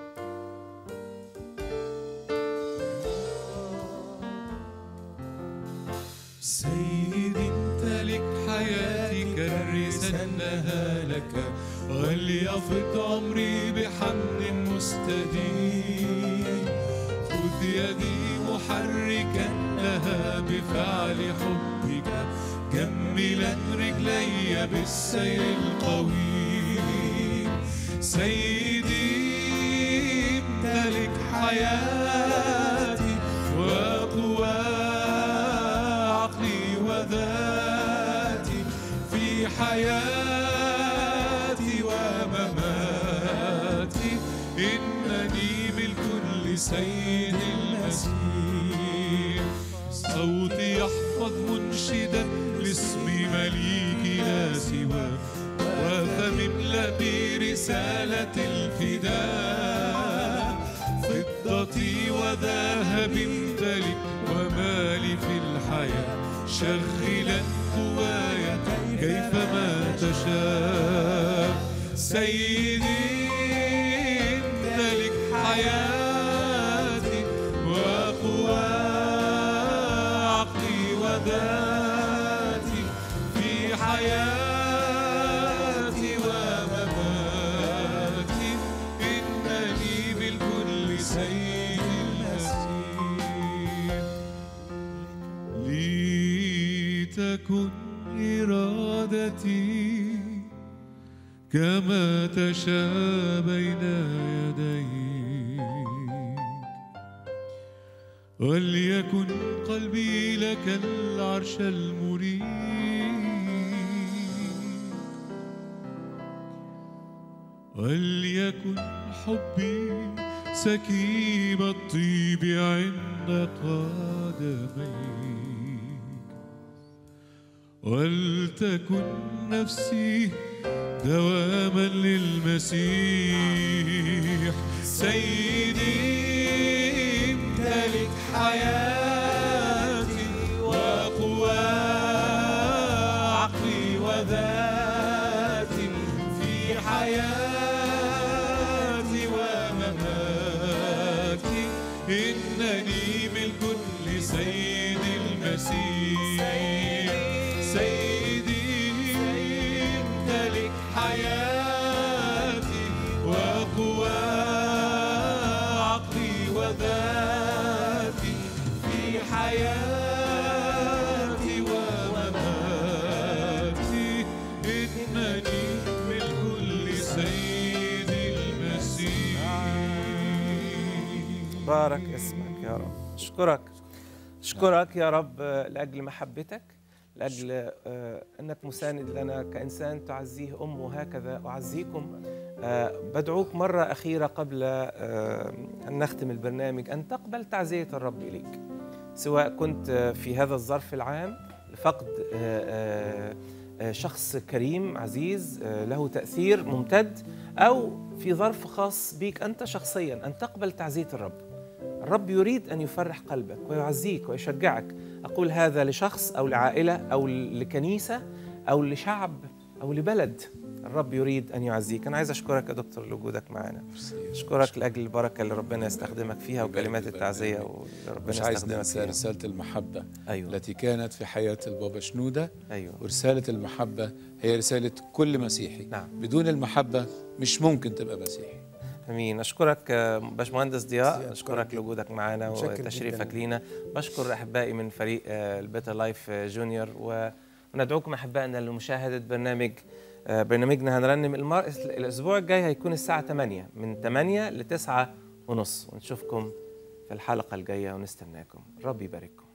سيدي امتلك حياتي كرسنها لك وليفض عمري بحمد مستديم خذ يدي محركا لها بفعل حبك جملا رجلي بالسير القويم سيدي امتلك حياتي وقوى عقلي وذاتي في حياتي ومماتي إنني ملك لسيد المسيح صوتي يحفظ منشدا لاسم مليك لا سواه وفم املأ برسالة الفداء فضتي وذهب امتلك ومالي في الحياة شغلا قوايا كيفما تشاء سيدي امتلك حياتي وقوى عقلي وذاتي في حياتي لتكن إرادتي كما تشاء بين يديك وليكن قلبي لك العرش المريد وليكن حبي سكيب الطيب عند قدميك ولتكن نفسي دواما للمسيح سيدي امتلك حياتي وقوى عقلي وذاتي في حياتي ومماتي إنني ملك لسيد المسيح سيدي امتلك حياتي وقوى عقلي وذاتي في حياتي ومماتي إنني ملك لسيد المسيح بارك اسمك يا رب اشكرك اشكرك يا رب آه، لاجل محبتك لاجل آه، انك مساند لنا كانسان تعزيه ام وهكذا اعزيكم آه، بدعوك مره اخيره قبل آه، ان نختم البرنامج ان تقبل تعزيه الرب اليك سواء كنت آه، في هذا الظرف العام لفقد آه، آه، آه، شخص كريم عزيز آه، له تاثير ممتد او في ظرف خاص بك انت شخصيا ان تقبل تعزيه الرب الرب يريد ان يفرح قلبك ويعزيك ويشجعك اقول هذا لشخص او لعائله او لكنيسه او لشعب او لبلد الرب يريد ان يعزيك انا عايز اشكرك يا دكتور لوجودك معنا اشكرك لاجل البركه اللي ربنا يستخدمك فيها يبارك وكلمات يبارك التعزيه فيك. واللي ربنا مش عايز يستخدمك ننسى فيها رسالة المحبة ايوه التي كانت في حياة البابا شنودة ايوه ورسالة المحبة هي رسالة كل مسيحي نعم. بدون المحبة مش ممكن تبقى مسيحي امين اشكرك آه، باشمهندس ضياء أشكرك اشكرك جداً. لوجودك معنا متشكر وتشريفك جداً. لينا بشكر احبائي من فريق آه، البيتا لايف آه، جونيور و- وندعوكم احبائنا لمشاهده برنامج آه، برنامجنا هنرنم المر... الاسبوع الجاي هيكون الساعه 8 من 8 ل 9 ونص ونشوفكم في الحلقه الجايه ونستناكم ربي يبارككم